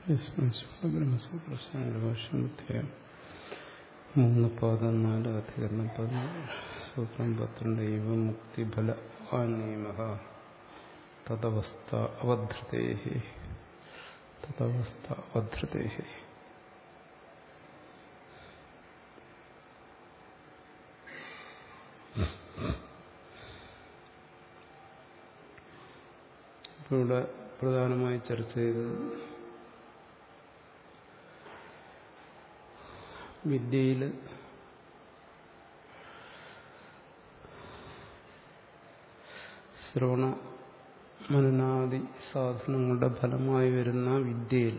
ബ്രഹ്മസൂത്രഭാഷ്യം മൂന്ന് പാദം നാല് അധികരണം പതിനാല് സൂത്രം പന്ത്രണ്ട് ഇവ മുക്തിഫല നിയമ തദവസ്ഥ അവധൃതേ തദവസ്ഥ അവധൃതേ ഇപ്പോൾ ഇവിടെ പ്രധാനമായി ചർച്ച ചെയ്തത് വിദ്യയിൽ ശ്രവണ മനനാദി സാധനങ്ങളുടെ ഫലമായി വരുന്ന വിദ്യയിൽ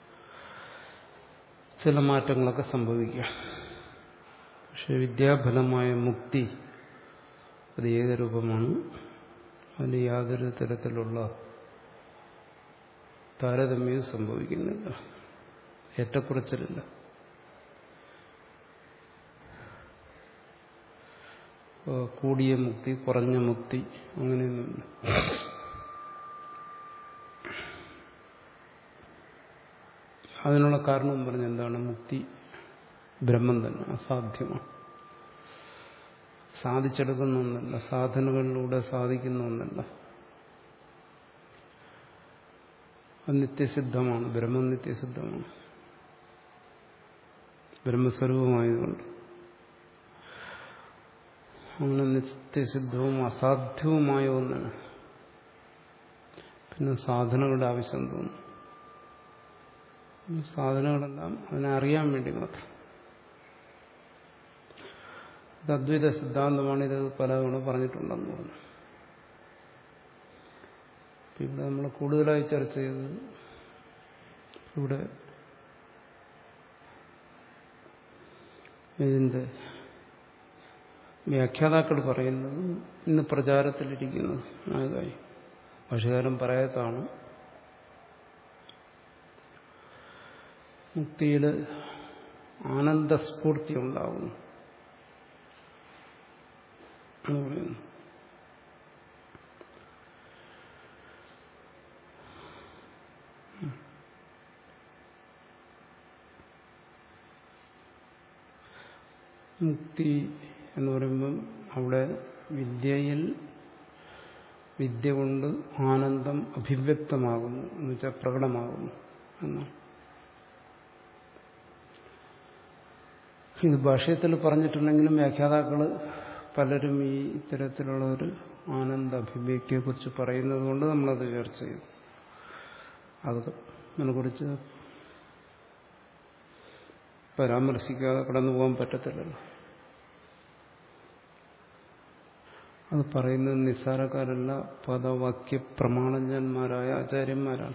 ചില മാറ്റങ്ങളൊക്കെ സംഭവിക്കാം പക്ഷെ വിദ്യാഫലമായ മുക്തി അത് ഏകരൂപമാണ് അതിന് യാതൊരു തരത്തിലുള്ള താരതമ്യവും സംഭവിക്കുന്നില്ല ഏറ്റക്കുറച്ചിലില്ല കൂടിയ മുക്തി കുറഞ്ഞ മുക്തി അങ്ങനെയൊന്നുമില്ല അതിനുള്ള കാരണം പറഞ്ഞ എന്താണ് മുക്തി ബ്രഹ്മം തന്നെ അസാധ്യമാണ് സാധിച്ചെടുക്കുന്ന ഒന്നല്ല സാധനകളിലൂടെ സാധിക്കുന്ന ഒന്നല്ല അത് നിത്യസിദ്ധമാണ് ബ്രഹ്മം നിത്യസിദ്ധമാണ് ബ്രഹ്മസ്വരൂപമായതുകൊണ്ട് അങ്ങനെ നിത്യസിദ്ധവും അസാധ്യവുമായ ഒന്നാണ് പിന്നെ സാധനങ്ങളുടെ ആവശ്യം തോന്നും സാധനങ്ങളെല്ലാം അതിനെ അറിയാൻ വേണ്ടി മാത്രം ഇത് അദ്വൈത സിദ്ധാന്തമാണ് ഇത് പലതവണ പറഞ്ഞിട്ടുണ്ടെന്ന് പറഞ്ഞു ഇവിടെ നമ്മൾ കൂടുതലായി ചർച്ച ചെയ്തത് ഇവിടെ ഇതിന്റെ വ്യാഖ്യാതാക്കൾ പറയുന്നതും ഇന്ന് പ്രചാരത്തിലിരിക്കുന്നത് ആകായി ഭാഷകാരൻ പറയാത്താണ് മുക്തിയിൽ ആനന്ദസ്ഫൂർത്തി ഉണ്ടാകുന്നു എന്ന് പറയുന്നു മുക്തി എന്ന് പറയുമ്പം അവിടെ വിദ്യയിൽ വിദ്യ കൊണ്ട് ആനന്ദം അഭിവ്യക്തമാകുന്നു എന്ന് വെച്ചാൽ പ്രകടമാകുന്നു എന്നാണ് ഇത് ഭാഷയത്തിൽ പറഞ്ഞിട്ടുണ്ടെങ്കിലും വ്യാഖ്യാതാക്കൾ പലരും ഈ ഇത്തരത്തിലുള്ള ഒരു ആനന്ദ അഭിവ്യക്തിയെക്കുറിച്ച് പറയുന്നത് കൊണ്ട് നമ്മളത് ചർച്ച ചെയ്തു അത് അതിനെക്കുറിച്ച് പരാമർശിക്കാതെ കടന്നു പോകാൻ പറ്റത്തില്ലല്ലോ അത് പറയുന്നത് നിസ്സാരക്കാരല്ല പദവാക്യ പ്രമാണജ്ഞന്മാരായ ആചാര്യന്മാരാണ്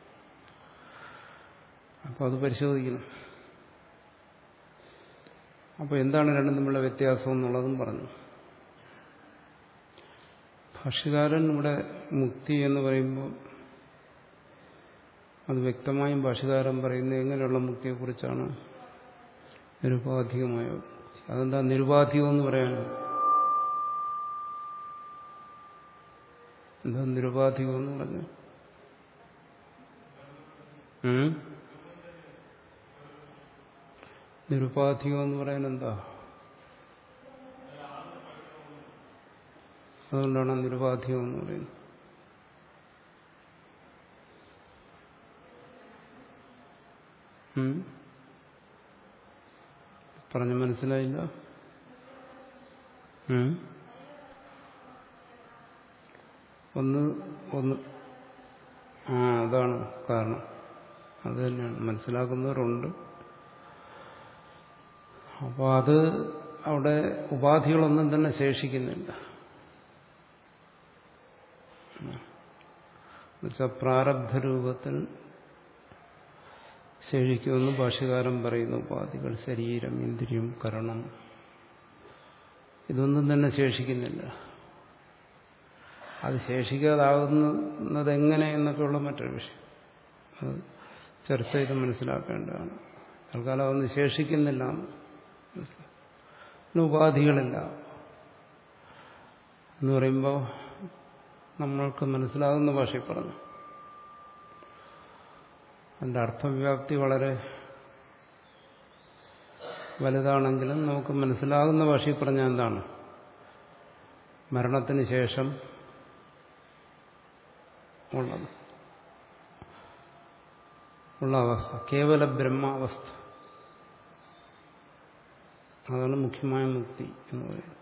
അപ്പോൾ അത് പരിശോധിക്കണം അപ്പോൾ എന്താണ് രണ്ടും തമ്മിലുള്ള വ്യത്യാസം എന്നുള്ളതും പറഞ്ഞു ഭാഷകാരൻ ഇവിടെ മുക്തി എന്ന് പറയുമ്പോൾ അത് വ്യക്തമായും ഭാഷകാരൻ പറയുന്നത് എങ്ങനെയുള്ള മുക്തിയെക്കുറിച്ചാണ് നിരുപാധികമായ അതെന്താ നിരുപാധികം എന്ന് പറയാൻ എന്താ നിരുപാധികം എന്ന് പറഞ്ഞു നിരുപാധികം എന്ന് പറയാൻ എന്താ അതുകൊണ്ടാണ് നിരുപാധികം എന്ന് പറയുന്നത് പറഞ്ഞു മനസ്സിലായില്ല ഒന്ന് ഒന്ന് ആ അതാണ് കാരണം അത് തന്നെയാണ് മനസ്സിലാക്കുന്നവരുണ്ട് അപ്പോൾ അത് അവിടെ ഉപാധികളൊന്നും തന്നെ ശേഷിക്കുന്നില്ല എന്നുവെച്ചാൽ പ്രാരബ്ധ രൂപത്തിൽ ശേഷിക്കുമെന്ന് ഭാഷകാരൻ പറയുന്ന ഉപാധികൾ ശരീരം ഇന്ദ്രിയം കരണം ഇതൊന്നും തന്നെ ശേഷിക്കുന്നില്ല അത് ശേഷിക്കാതാകുന്നത് എങ്ങനെ എന്നൊക്കെയുള്ള മറ്റൊരു വിഷയം അത് ചർച്ച ചെയ്ത് മനസ്സിലാക്കേണ്ടതാണ് തൽക്കാലം അതൊന്നും ശേഷിക്കുന്നില്ല ഉപാധികളില്ല എന്ന് പറയുമ്പോൾ നമ്മൾക്ക് മനസ്സിലാകുന്ന ഭാഷയിൽ പറഞ്ഞു അതിൻ്റെ അർത്ഥവ്യാപ്തി വളരെ വലുതാണെങ്കിലും നമുക്ക് മനസ്സിലാകുന്ന ഭാഷയിൽ പറഞ്ഞാൽ എന്താണ് മരണത്തിന് ശേഷം ഉള്ളത് ഉള്ള അവസ്ഥ കേവല ബ്രഹ്മാവസ്ഥ അതാണ് മുഖ്യമായ മുക്തി എന്ന് പറയുന്നത്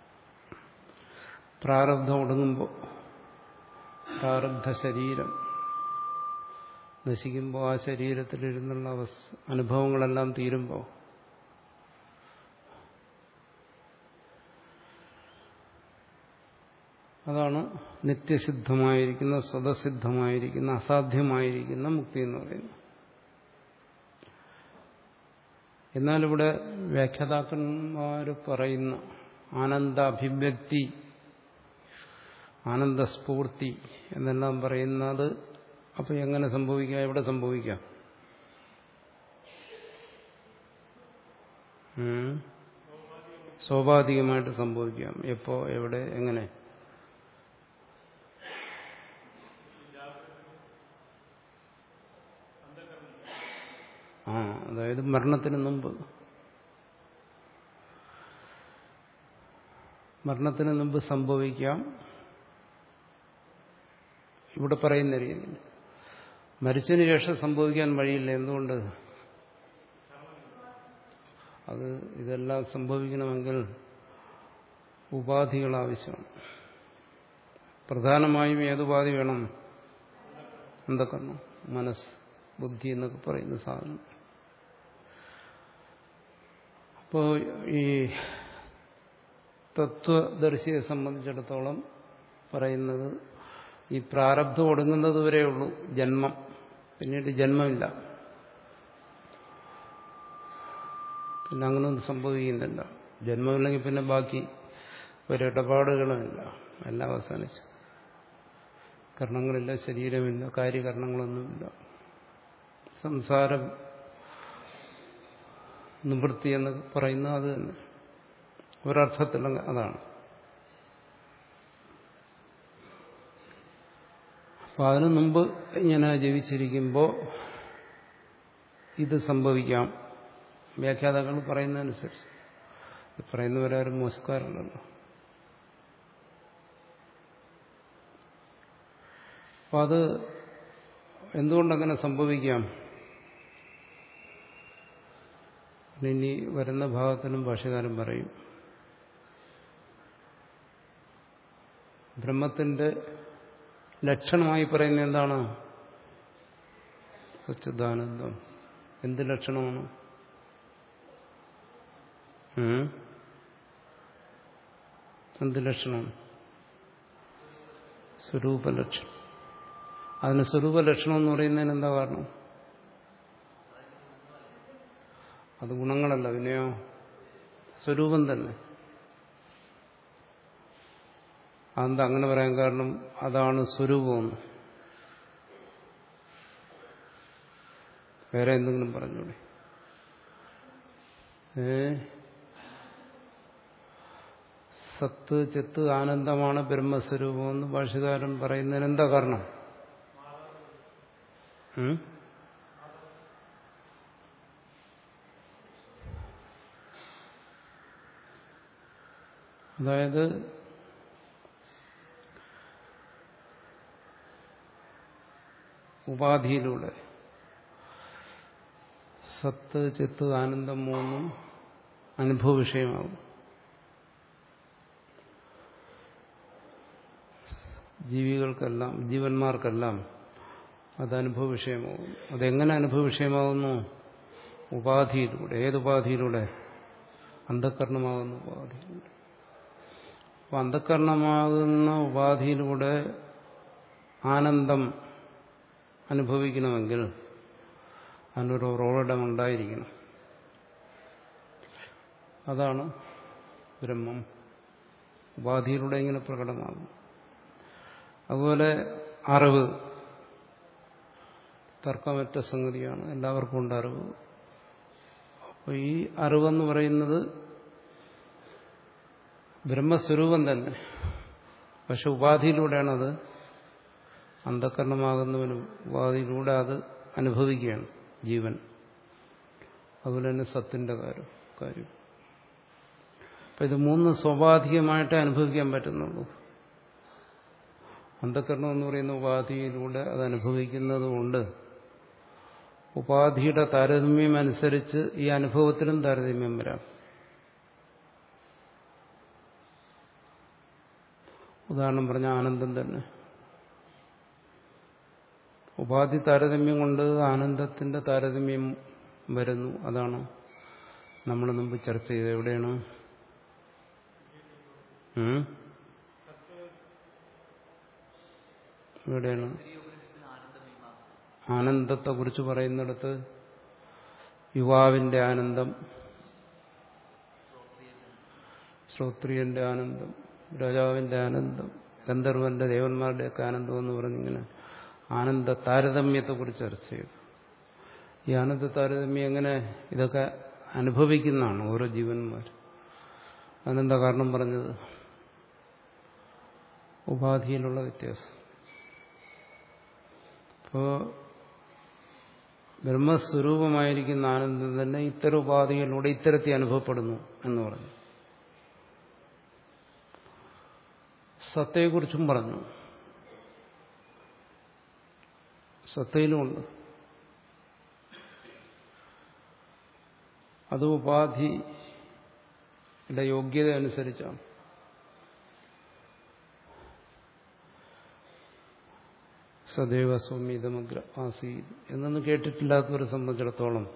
പ്രാരബ്ധം ഒടുങ്ങുമ്പോൾ പ്രാരബ്ധ ശരീരം നശിക്കുമ്പോൾ ആ ശരീരത്തിലിരുന്നുള്ള അവസ്ഥ അനുഭവങ്ങളെല്ലാം തീരുമ്പോൾ അതാണ് നിത്യസിദ്ധമായിരിക്കുന്ന സ്വതസിദ്ധമായിരിക്കുന്ന അസാധ്യമായിരിക്കുന്ന മുക്തി എന്ന് പറയുന്നത് എന്നാൽ ഇവിടെ വ്യാഖ്യാതാക്കന്മാർ പറയുന്ന ആനന്ദാഭിവ്യക്തി ആനന്ദസ്ഫൂർത്തി എന്നെല്ലാം പറയുന്നത് അപ്പൊ എങ്ങനെ സംഭവിക്കാം എവിടെ സംഭവിക്കാം സ്വാഭാവികമായിട്ട് സംഭവിക്കാം എപ്പോ എവിടെ എങ്ങനെ ആ അതായത് മരണത്തിന് മുമ്പ് മരണത്തിന് മുമ്പ് സംഭവിക്കാം ഇവിടെ പറയുന്ന രീതിയിൽ മരിച്ചതിന് ശേഷം സംഭവിക്കാൻ വഴിയില്ല എന്തുകൊണ്ട് അത് ഇതെല്ലാം സംഭവിക്കണമെങ്കിൽ ഉപാധികൾ ആവശ്യമാണ് പ്രധാനമായും ഏതുപാധി വേണം എന്തൊക്കെയാണ് മനസ്സ് ബുദ്ധി എന്നൊക്കെ പറയുന്ന സാധനം അപ്പോൾ ഈ തത്വദർശിയെ സംബന്ധിച്ചിടത്തോളം പറയുന്നത് ഈ പ്രാരബ്ധം ഒടുങ്ങുന്നത് വരെയുള്ളൂ ജന്മം പിന്നീട് ജന്മമില്ല പിന്നെ അങ്ങനെയൊന്നും സംഭവിക്കുന്നില്ല ജന്മമില്ലെങ്കിൽ പിന്നെ ബാക്കി ഒരിടപാടുകളുമില്ല എല്ലാം അവസാനിച്ചു കർണങ്ങളില്ല ശരീരമില്ല കാര്യകരണങ്ങളൊന്നുമില്ല സംസാരം നിവൃത്തി എന്ന് പറയുന്നത് അത് തന്നെ ഒരർത്ഥത്തിൽ അതാണ് അപ്പൊ അതിനു മുമ്പ് ഇങ്ങനെ ജീവിച്ചിരിക്കുമ്പോൾ ഇത് സംഭവിക്കാം വ്യാഖ്യാതാക്കൾ പറയുന്നതനുസരിച്ച് പറയുന്നവരാരും മോശക്കാരല്ലല്ലോ അപ്പൊ അത് എന്തുകൊണ്ടങ്ങനെ സംഭവിക്കാം ഇനി വരുന്ന ഭാഗത്തിലും ഭാഷകാരൻ പറയും ബ്രഹ്മത്തിന്റെ ലക്ഷണമായി പറയുന്നത് എന്താണ് സച്ചിദാനന്ദം എന്ത് ലക്ഷണമാണ് എന്ത് ലക്ഷണം സ്വരൂപലക്ഷണം അതിന് സ്വരൂപലക്ഷണം എന്ന് പറയുന്നതിന് എന്താ കാരണം അത് ഗുണങ്ങളല്ല പിന്നെയോ സ്വരൂപം തന്നെ അതെന്താ അങ്ങനെ പറയാൻ കാരണം അതാണ് സ്വരൂപമെന്ന് വേറെ എന്തെങ്കിലും പറഞ്ഞൂടെ ഏ സത്ത് ചെത്ത് ആനന്ദമാണ് ബ്രഹ്മസ്വരൂപമെന്ന് ഭാഷകാരൻ പറയുന്നതിന് എന്താ കാരണം അതായത് ഉപാധിയിലൂടെ സത്ത് ചിത്ത് ആനന്ദം മൂന്നും അനുഭവ വിഷയമാകും ജീവികൾക്കെല്ലാം ജീവന്മാർക്കെല്ലാം അത് അനുഭവ വിഷയമാകും അതെങ്ങനെ അനുഭവ വിഷയമാകുന്നു ഉപാധിയിലൂടെ ഏതുപാധിയിലൂടെ അന്ധക്കരണമാകുന്ന ഉപാധിയിലൂടെ അപ്പൊ അന്ധക്കരണമാകുന്ന ഉപാധിയിലൂടെ ആനന്ദം അനുഭവിക്കണമെങ്കിൽ അതിനൊരു ഉറവിടം ഉണ്ടായിരിക്കണം അതാണ് ബ്രഹ്മം ഉപാധിയിലൂടെ ഇങ്ങനെ പ്രകടമാകും അതുപോലെ അറിവ് തർക്കമറ്റ സംഗതിയാണ് എല്ലാവർക്കും ഉണ്ട് അറിവ് അപ്പോൾ ഈ അറിവെന്ന് പറയുന്നത് ബ്രഹ്മസ്വരൂപം തന്നെ പക്ഷെ ഉപാധിയിലൂടെയാണത് അന്ധക്കരണമാകുന്നവനും ഉപാധിയിലൂടെ അത് അനുഭവിക്കുകയാണ് ജീവൻ അതുപോലെ തന്നെ സത്തിൻ്റെ കാര്യം കാര്യം അപ്പം ഇത് മൂന്ന് സ്വാഭാവികമായിട്ടേ അനുഭവിക്കാൻ പറ്റുന്നുള്ളൂ അന്ധകരണം എന്ന് പറയുന്ന ഉപാധിയിലൂടെ അത് അനുഭവിക്കുന്നത് കൊണ്ട് ഉപാധിയുടെ താരതമ്യം അനുസരിച്ച് ഈ അനുഭവത്തിനും താരതമ്യം വരാം ഉദാഹരണം പറഞ്ഞ ആനന്ദം തന്നെ ഉപാധി താരതമ്യം കൊണ്ട് ആനന്ദത്തിന്റെ താരതമ്യം വരുന്നു അതാണ് നമ്മൾ മുമ്പ് ചർച്ച ചെയ്തത് എവിടെയാണ് ഉം? എവിടെയാണ് ആനന്ദത്തെ കുറിച്ച് പറയുന്നിടത്ത് യുവാവിന്റെ ആനന്ദം ശ്രോത്രിയന്റെ ആനന്ദം രാജാവിന്റെ ആനന്ദം ഗന്ധർവന്റെ ദേവന്മാരുടെയൊക്കെ ആനന്ദം എന്ന് പറഞ്ഞിങ്ങനെ ആനന്ദ താരതമ്യത്തെക്കുറിച്ച് ചർച്ച ചെയ്തു ഈ ആനന്ദ താരതമ്യം എങ്ങനെ ഇതൊക്കെ അനുഭവിക്കുന്നതാണ് ഓരോ ജീവന്മാർ അതിനെന്താ കാരണം പറഞ്ഞത് ഉപാധിയിലുള്ള വ്യത്യാസം അപ്പോൾ ബ്രഹ്മസ്വരൂപമായിരിക്കുന്ന ആനന്ദം തന്നെ ഇത്തരം ഉപാധികളിലൂടെ ഇത്തരത്തിൽ അനുഭവപ്പെടുന്നു എന്ന് പറഞ്ഞു സത്തയെക്കുറിച്ചും പറഞ്ഞു സത്തയിലുമുണ്ട് അത് ഉപാധിയുടെ യോഗ്യത അനുസരിച്ചാണ് സദൈവ സ്വമീതമഗ്ര ആസീത് എന്നൊന്നും കേട്ടിട്ടില്ലാത്തവരെ സംബന്ധിച്ചിടത്തോളം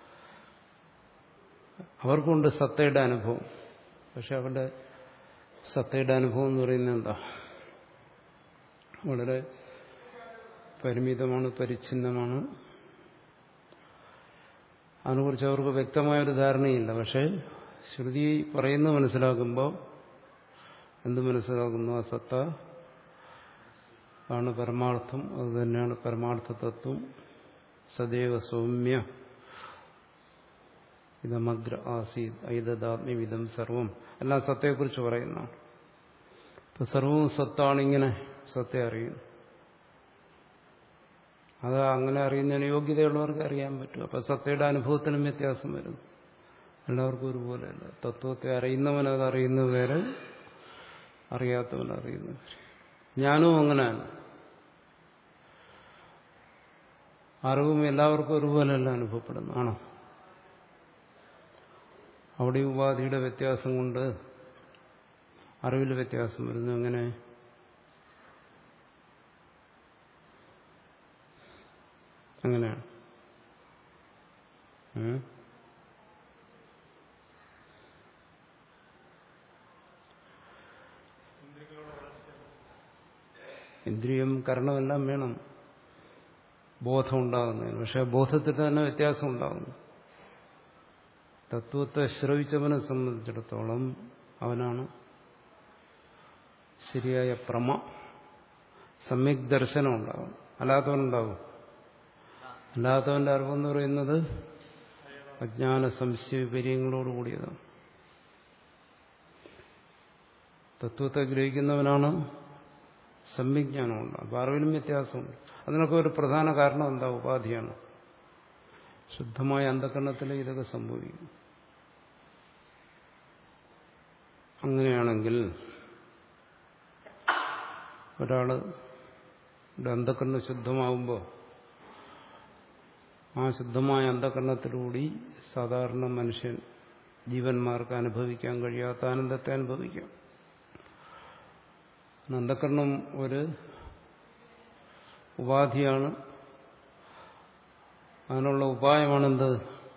അവർക്കുണ്ട് സത്തയുടെ അനുഭവം പക്ഷെ അവരുടെ സത്തയുടെ അനുഭവം എന്ന് പറയുന്നത് എന്താ വളരെ പരിമിതമാണ് പരിച്ഛിന്നമാണ് അതിനെക്കുറിച്ച് അവർക്ക് വ്യക്തമായൊരു ധാരണയില്ല പക്ഷേ ശ്രുതി പറയുന്നത് മനസ്സിലാക്കുമ്പോൾ എന്ത് മനസ്സിലാക്കുന്നു ആ സത്ത ആണ് പരമാർത്ഥം അത് തന്നെയാണ് പരമാർത്ഥ തത്വം സദൈവ സൗമ്യ ഇതമഗ്ര ആസീത് ഐതദാത്മ്യവിധം സർവം എല്ലാം സത്തയെക്കുറിച്ച് പറയുന്നതാണ് ഇപ്പൊ സർവവും സത്താണിങ്ങനെ സത്തെ അറിയുന്നു അത് അങ്ങനെ അറിയുന്നതിന് യോഗ്യതയുള്ളവർക്ക് അറിയാൻ പറ്റും അപ്പൊ സത്തയുടെ അനുഭവത്തിനും വ്യത്യാസം വരുന്നു എല്ലാവർക്കും ഒരുപോലെയല്ല തത്വത്തെ അറിയുന്നവൻ അത് അറിയുന്നത് വേറെ അറിയാത്തവൻ അറിയുന്നത് വേറെ ജ്ഞാനവും അങ്ങനെയാണ് അറിവും എല്ലാവർക്കും ഒരുപോലെയല്ല അനുഭവപ്പെടുന്നു ആണോ അവിടെ ഉപാധിയുടെ വ്യത്യാസം കൊണ്ട് അറിവിൽ വ്യത്യാസം വരുന്നു എങ്ങനെ അങ്ങനെയാണ് ഉം? ഇന്ദ്രിയം കരണമെല്ലാം വേണം ബോധം ഉണ്ടാകുന്നതിന് പക്ഷെ ബോധത്തിൽ തന്നെ വ്യത്യാസം ഉണ്ടാകുന്നു തത്വത്തെ ശ്രവിച്ചവനെ സംബന്ധിച്ചിടത്തോളം അവനാണ് ശരിയായ പ്രമ സമ്യക് ദർശനം ഉണ്ടാകും അല്ലാത്തവനുണ്ടാകും അല്ലാത്തവന്റെ അറിവെന്ന് പറയുന്നത് അജ്ഞാന സംശയ വിപര്യങ്ങളോട് കൂടിയതാണ് തത്വത്തെ ഗ്രഹിക്കുന്നവനാണ് സമ്യജ്ഞാനമുണ്ട് അപ്പോൾ അറിവിലും വ്യത്യാസമുണ്ട് അതിനൊക്കെ ഒരു പ്രധാന കാരണം എന്താ ഉപാധിയാണ് ശുദ്ധമായ അന്ധകരണത്തിൽ ഇതൊക്കെ സംഭവിക്കും അങ്ങനെയാണെങ്കിൽ ഒരാള് അന്ധകരണം ശുദ്ധമാകുമ്പോൾ ആ ശുദ്ധമായ അന്ധകരണത്തിലൂടി സാധാരണ മനുഷ്യൻ ജീവന്മാർക്ക് അനുഭവിക്കാൻ കഴിയാത്ത ആനന്ദത്തെ അനുഭവിക്കാം അന്ധകരണം ഒരു ഉപാധിയാണ് അതിനുള്ള ഉപായമാണെന്ത്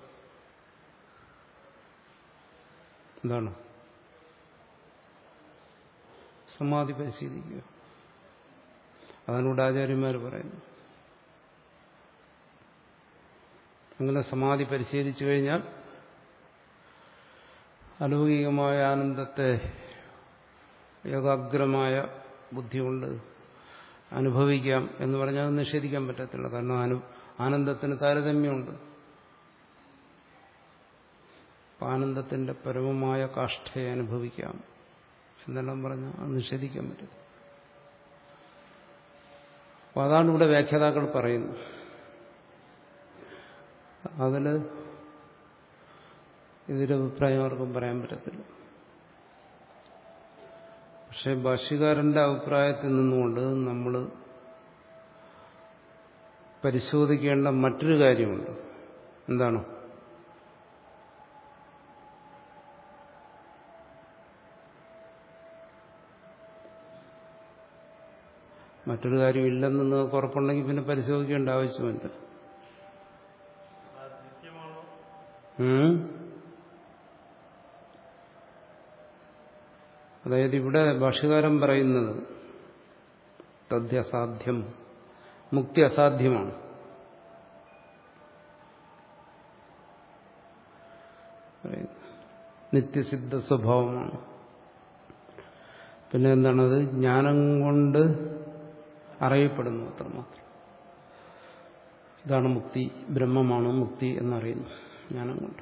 എന്താണ് സമാധി പരിശീലിക്കുക അതിനോട് ആചാര്യന്മാർ പറയുന്നു അങ്ങനെ സമാധി പരിശീലിച്ചു കഴിഞ്ഞാൽ അലൗകികമായ ആനന്ദത്തെ ഏകാഗ്രമായ ബുദ്ധി കൊണ്ട് അനുഭവിക്കാം എന്ന് പറഞ്ഞാൽ അത് നിഷേധിക്കാൻ പറ്റത്തില്ല കാരണം അനു ആനന്ദത്തിന് താരതമ്യമുണ്ട് ആനന്ദത്തിന്റെ പരമമായ കാഷ്ഠയെ അനുഭവിക്കാം എന്നെല്ലാം പറഞ്ഞാൽ അത് നിഷേധിക്കാൻ പറ്റും അപ്പോൾ അതാണ് ഇവിടെ വ്യാഖ്യാതാക്കൾ പറയുന്നത് അതിൽ ഇതിന്റെ അഭിപ്രായം ആർക്കും പറയാൻ പറ്റത്തില്ല പക്ഷെ ഭാഷ്യകാരന്റെ അഭിപ്രായത്തിൽ നിന്നുകൊണ്ട് നമ്മൾ പരിശോധിക്കേണ്ട മറ്റൊരു കാര്യമുണ്ട് എന്താണ് മറ്റൊരു കാര്യം ഇല്ലെന്ന് നിങ്ങൾക്ക് ഉറപ്പുണ്ടെങ്കിൽ പിന്നെ പരിശോധിക്കേണ്ട ആവശ്യമില്ല അത് നിത്യമാണോ ഉം? അതായത് ഇവിടെ ഭാഷകാരൻ പറയുന്നത് തദ്യസാധ്യം മുക്തി അസാധ്യമാണ് പറയുന്നു. നിത്യസിദ്ധ സ്വഭാവമാണ് പിന്നെ എന്താണത് ജ്ഞാനം കൊണ്ട് അറിയപ്പെടുന്നു അത്രമാത്രം ഇതാണ് മുക്തി ബ്രഹ്മമാണ് മുക്തി എന്നറിയുന്നു ജ്ഞാനം കൊണ്ട്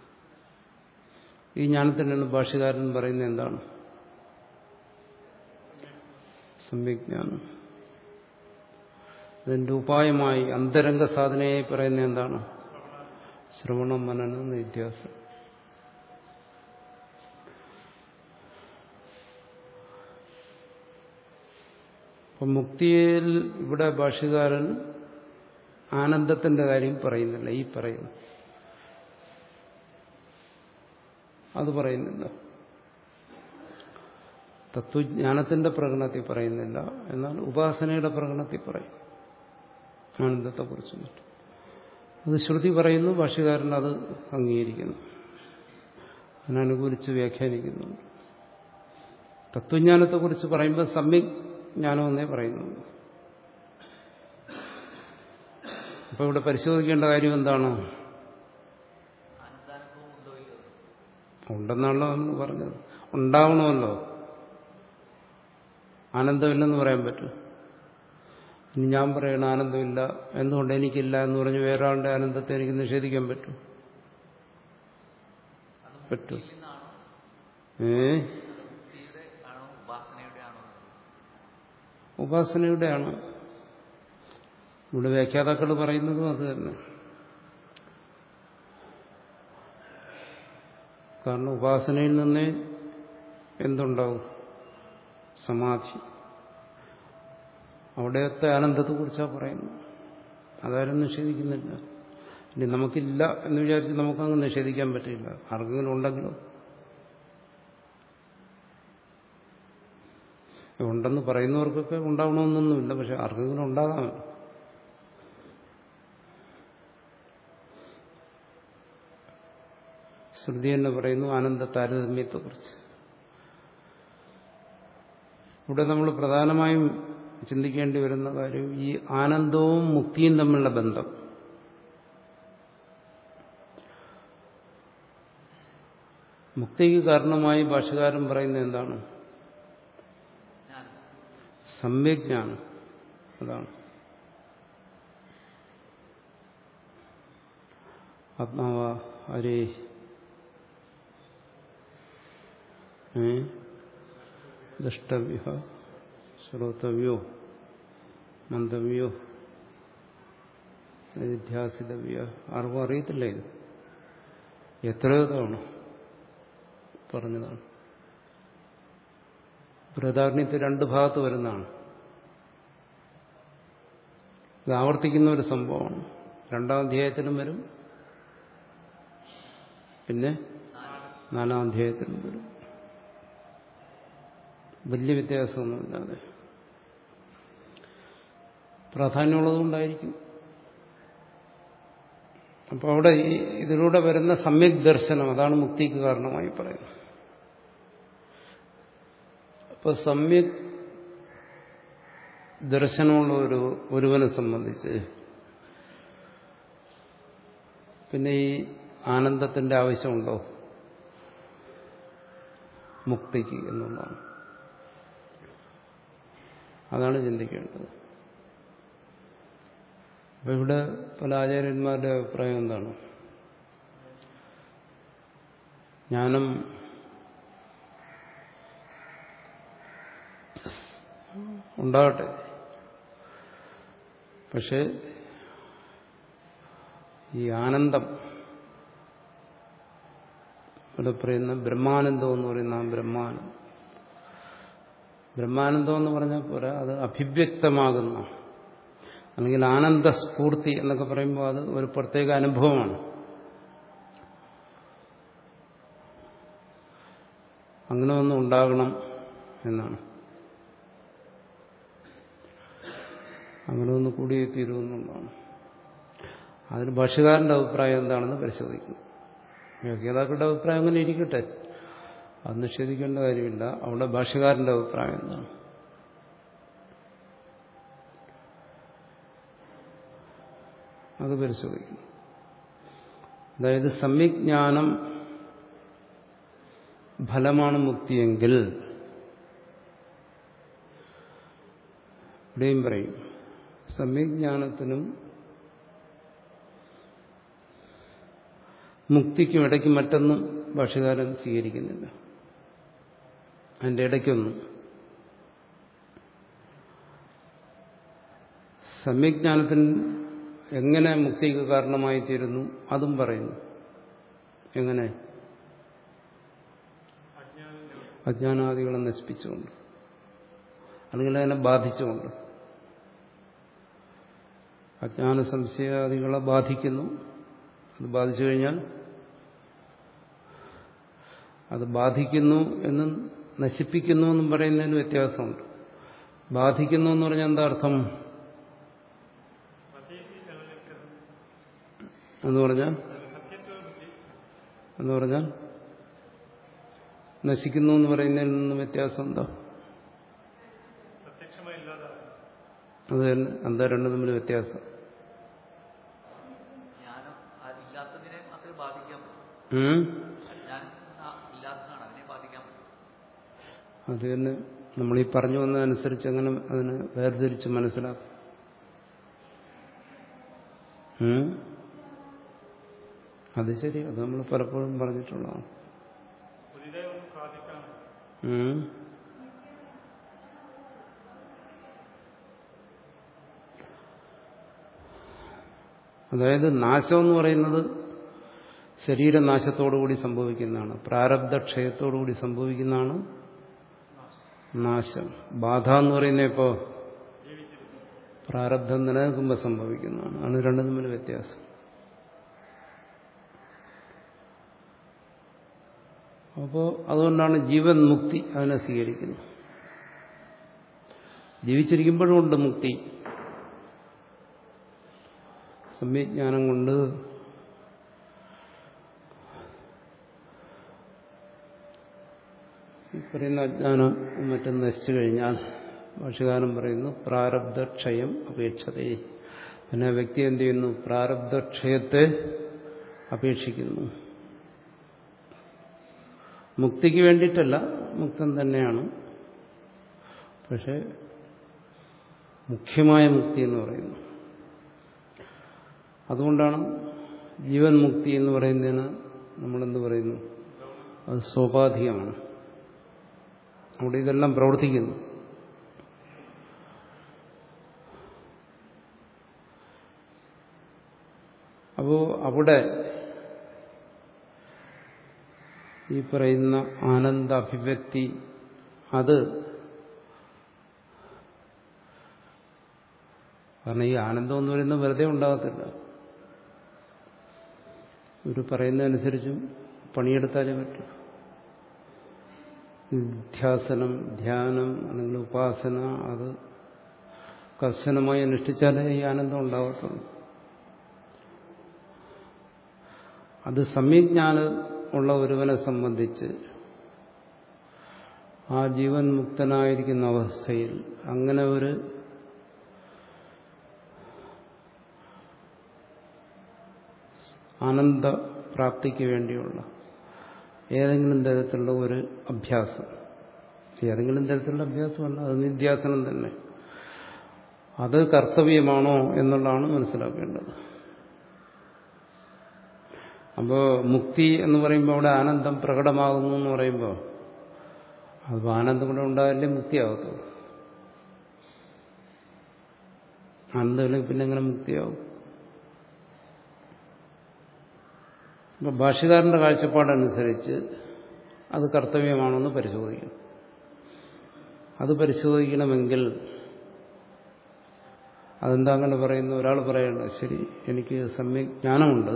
ഈ ജ്ഞാനത്തിനാണ് ഭാഷകാരൻ പറയുന്നത് എന്താണ് സമ്യജ്ഞാനം അതിന്റെ ഉപായമായി അന്തരംഗ സാധനയായി പറയുന്നത് എന്താണ് ശ്രവണം മനനം നിത്യാസം അപ്പം മുക്തിയിൽ ഇവിടെ ഭാഷകാരൻ ആനന്ദത്തിന്റെ കാര്യം പറയുന്നില്ല ഈ പറയുന്നു അത് പറയുന്നില്ല തത്വജ്ഞാനത്തിന്റെ പ്രകടനത്തിൽ പറയുന്നില്ല എന്നാൽ ഉപാസനയുടെ പ്രകടനത്തിൽ പറയും ആനന്ദത്തെക്കുറിച്ച് മറ്റും അത് ശ്രുതി പറയുന്നു ഭാഷകാരൻ അത് അംഗീകരിക്കുന്നു അതിനനുകൂലിച്ച് വ്യാഖ്യാനിക്കുന്നുണ്ട് തത്വജ്ഞാനത്തെക്കുറിച്ച് പറയുമ്പോൾ സമ്യക് ജ്ഞാനമെന്നേ പറയുന്നുള്ളൂ അപ്പോൾ ഇവിടെ പരിശോധിക്കേണ്ട കാര്യം എന്താണ് ഉണ്ടെന്നാണല്ലോ നമ്മൾ പറഞ്ഞത് ഉണ്ടാവണമല്ലോ ആനന്ദമില്ലെന്ന് പറയാൻ പറ്റും ഇനി ഞാൻ പറയണ ആനന്ദമില്ല എന്തുകൊണ്ട് എനിക്കില്ല എന്ന് പറഞ്ഞ് വേറെ ആളുടെ ആനന്ദത്തെ എനിക്ക് നിഷേധിക്കാൻ പറ്റും പറ്റും ഏ ഉപാസനയുടെയാണ് ഇവിടെ വ്യാഖ്യാതാക്കൾ പറയുന്നതും അത് തന്നെ കാരണം ഉപാസനയിൽ നിന്നേ എന്തുണ്ടാവും സമാധി അവിടത്തെ ആനന്ദത്തെക്കുറിച്ചാണ് പറയുന്നത് അതാരും നിഷേധിക്കുന്നില്ല ഇനി നമുക്കില്ല എന്ന് വിചാരിച്ച് നമുക്കങ്ങ് നിഷേധിക്കാൻ പറ്റില്ല ആർക്കെങ്കിലും ഉണ്ടെങ്കിലോ ഉണ്ടെന്ന് പറയുന്നവർക്കൊക്കെ ഉണ്ടാവണമെന്നൊന്നുമില്ല പക്ഷെ ആർക്കെങ്കിലും ഉണ്ടാകാമല്ലോ ശ്രുതി എന്ന് പറയുന്നു ആനന്ദ താരതമ്യത്തെക്കുറിച്ച് ഇവിടെ നമ്മൾ പ്രധാനമായും ചിന്തിക്കേണ്ടി വരുന്ന കാര്യം ഈ ആനന്ദവും മുക്തിയും തമ്മിലുള്ള ബന്ധം മുക്തിക്ക് കാരണമായി ഭാഷകാരൻ പറയുന്നത് എന്താണ് സമ്യജ്ഞാനം അതാണ് ആത്മാവ ഹരേ ദ്രഷ്ടവ്യ ശ്രോതവ്യോ മന്ദവ്യോ നിധ്യാസിതവ്യ ആർക്കും അറിയത്തില്ല ഇത് എത്രയോ തവണ പറഞ്ഞതാണ് ബൃഹദാരണ്യത്തിൽ രണ്ട് ഭാഗത്ത് വരുന്നതാണ് ഇത് ആവർത്തിക്കുന്ന ഒരു സംഭവമാണ് രണ്ടാം അധ്യായത്തിലും വരും പിന്നെ നാലാം അധ്യായത്തിലും വരും വലിയ വ്യത്യാസമൊന്നുമില്ലാതെ പ്രാധാന്യമുള്ളതുകൊണ്ടായിരിക്കും അപ്പോൾ അവിടെ ഈ ഇതിലൂടെ വരുന്ന സമ്യക് ദർശനം അതാണ് മുക്തിക്ക് കാരണമായി പറയുന്നത് അപ്പൊ സമ്യക് ദർശനമുള്ള ഒരു ഒരുവനെ സംബന്ധിച്ച് പിന്നെ ഈ ആനന്ദത്തിന്റെ ആവശ്യമുണ്ടോ മുക്തിക്ക് എന്നുള്ളതാണ് അതാണ് ചിന്തിക്കേണ്ടത് അപ്പൊ ഇവിടെ പല ആചാര്യന്മാരുടെ അഭിപ്രായം എന്താണ് ജ്ഞാനം ഉണ്ടാകട്ടെ പക്ഷെ ഈ ആനന്ദം ഇവിടെ പറയുന്ന ബ്രഹ്മാനന്ദം എന്ന് പറയുന്ന ആ ബ്രഹ്മാനന്ദം ബ്രഹ്മാനന്ദം എന്ന് പറഞ്ഞാൽ പോരാ അത് അഭിവ്യക്തമാകുന്ന അല്ലെങ്കിൽ ആനന്ദസ്ഫൂർത്തി എന്നൊക്കെ പറയുമ്പോൾ അത് ഒരു പ്രത്യേക അനുഭവമാണ് അങ്ങനെ ഒന്നും ഉണ്ടാകണം എന്നാണ് അങ്ങനെ ഒന്ന് കൂടിയേ തീരുമെന്നുള്ളതാണ് അതിന് ഭാഷകാരന്റെ അഭിപ്രായം എന്താണെന്ന് പരിശോധിക്കും വ്യാഖ്യാതാക്കളുടെ അഭിപ്രായം അങ്ങനെ ഇരിക്കട്ടെ അത് നിഷേധിക്കേണ്ട കാര്യമില്ല അവിടെ ഭാഷകാരന്റെ അഭിപ്രായം എന്താണ് അത് പരിശോധിക്കണം അതായത് സമ്യജ്ഞാനം ഫലമാണ് മുക്തിയെങ്കിൽ ഇവിടെയും പറയും സമ്യജ്ഞാനത്തിനും മുക്തിക്കും ഇടയ്ക്ക് മറ്റൊന്നും ഭാഷകാരൻ സ്വീകരിക്കുന്നില്ല അതിൻ്റെ ഇടയ്ക്കൊന്നും സമ്യജ്ഞാനത്തിന് എങ്ങനെ മുക്തിക്ക് കാരണമായി തീരുന്നു അതും പറയുന്നു എങ്ങനെ അജ്ഞാനാദികളെ നശിപ്പിച്ചുകൊണ്ട് അല്ലെങ്കിൽ അതിനെ ബാധിച്ചുകൊണ്ട് അജ്ഞാന സംശയാദികളെ ബാധിക്കുന്നു അത് ബാധിച്ചു കഴിഞ്ഞാൽ അത് ബാധിക്കുന്നു എന്നും നശിപ്പിക്കുന്നു എന്നും പറയുന്നതിന് വ്യത്യാസമുണ്ട് ബാധിക്കുന്നു എന്ന് പറഞ്ഞാൽ എന്താ അർത്ഥം എന്ന് പറഞ്ഞാൽ എന്ന് പറഞ്ഞാൽ നശിക്കുന്നു എന്ന് പറയുന്നതിൽ നിന്ന് വ്യത്യാസം എന്താ അത് തന്നെ എന്താ രണ്ടും തമ്മിൽ വ്യത്യാസം ജ്ഞാനം അതില്ലാത്തതിനെ മാത്രമേ ബാധിക്കാൻ പറ്റൂ ഉം? അജ്ഞാനം ആ ഇല്ലാത്തതാണ് അതിനെ ബാധിക്കാൻ പറ്റും അത് തന്നെ നമ്മൾ ഈ പറഞ്ഞു വന്നതനുസരിച്ച് അങ്ങനെ അതിനെ വേർതിരിച്ച് മനസ്സിലാക്കും ഉം? അത് ശരി അത് നമ്മൾ പലപ്പോഴും പറഞ്ഞിട്ടുള്ളതാണ് ഉം? അതായത് നാശം എന്ന് പറയുന്നത് ശരീരനാശത്തോടുകൂടി സംഭവിക്കുന്നതാണ് പ്രാരബ്ധക്ഷയത്തോടുകൂടി സംഭവിക്കുന്നതാണ് നാശം ബാധ എന്ന് പറയുന്ന ഇപ്പോ പ്രാരബ്ധം നിലനിൽക്കുമ്പോൾ സംഭവിക്കുന്നതാണ് ആണ് രണ്ടും തമ്മിൽ വ്യത്യാസം അപ്പോൾ അതുകൊണ്ടാണ് ജീവൻ മുക്തി അതിനെ സ്വീകരിക്കുന്നത് ജീവിച്ചിരിക്കുമ്പോഴും ഉണ്ട് മുക്തി സമ്യജ്ഞാനം കൊണ്ട് ഈ പറയുന്ന അജ്ഞാനം മറ്റും നശിച്ചു കഴിഞ്ഞാൽ ഭാഷകാലം പറയുന്നു പ്രാരബ്ധക്ഷയം അപേക്ഷതേ പിന്നെ വ്യക്തി എന്ത് ചെയ്യുന്നു പ്രാരബ്ധക്ഷയത്തെ അപേക്ഷിക്കുന്നു മുക്തിക്ക് വേണ്ടിയിട്ടല്ല മുക്തൻ തന്നെയാണ് പക്ഷെ മുഖ്യമായ മുക്തി എന്ന് പറയുന്നു അതുകൊണ്ടാണ് ജീവൻ മുക്തി എന്ന് പറയുന്നതിന് നമ്മളെന്ത് പറയുന്നു അത് സ്വാഭാവികമാണ് അവിടെ ഇതെല്ലാം പ്രവർത്തിക്കുന്നു അപ്പോ അവിടെ ഈ പറയുന്ന ആനന്ദ അഭിവ്യക്തി അത് കാരണം ഈ ആനന്ദം എന്ന് പറയുന്നത് വെറുതെ ഉണ്ടാകത്തില്ല ഇവർ പറയുന്നതനുസരിച്ചും പണിയെടുത്താലേ പറ്റും നിധ്യാസനം ധ്യാനം അല്ലെങ്കിൽ ഉപാസന അത് കർശനമായി അനുഷ്ഠിച്ചാലേ ഈ ആനന്ദം ഉണ്ടാകത്തുള്ളൂ അത് സമ്യജ്ഞാനം ഉള്ള ഒരുവനെ സംബന്ധിച്ച് ആ ജീവൻ മുക്തനായിരിക്കുന്ന അവസ്ഥയിൽ അങ്ങനെ ഒരു ആനന്ദപ്രാപ്തിക്ക് വേണ്ടിയുള്ള ഏതെങ്കിലും തരത്തിലുള്ള ഒരു അഭ്യാസം ഏതെങ്കിലും തരത്തിലുള്ള അഭ്യാസമല്ല അത് നിധ്യാസനം തന്നെ അത് കർത്തവ്യമാണോ എന്നുള്ളതാണ് മനസ്സിലാക്കേണ്ടത് അപ്പോൾ മുക്തി എന്ന് പറയുമ്പോൾ അവിടെ ആനന്ദം പ്രകടമാകുന്നു എന്ന് പറയുമ്പോൾ അത് ആനന്ദം കൂടെ ഉണ്ടായാലേ മുക്തിയാകത്തുള്ളൂ ആനന്ദമില്ലെങ്കിൽ പിന്നെ എങ്ങനെ മുക്തിയാവും അപ്പോൾ ഭാഷ്യകാരന്റെ കാഴ്ചപ്പാടനുസരിച്ച് അത് കർത്തവ്യമാണെന്ന് പരിശോധിക്കണം അത് പരിശോധിക്കണമെങ്കിൽ അതെന്താ അങ്ങനെ പറയുന്നു ഒരാൾ പറയണ്ട ശരി എനിക്ക് സമ്യക് ജ്ഞാനമുണ്ട്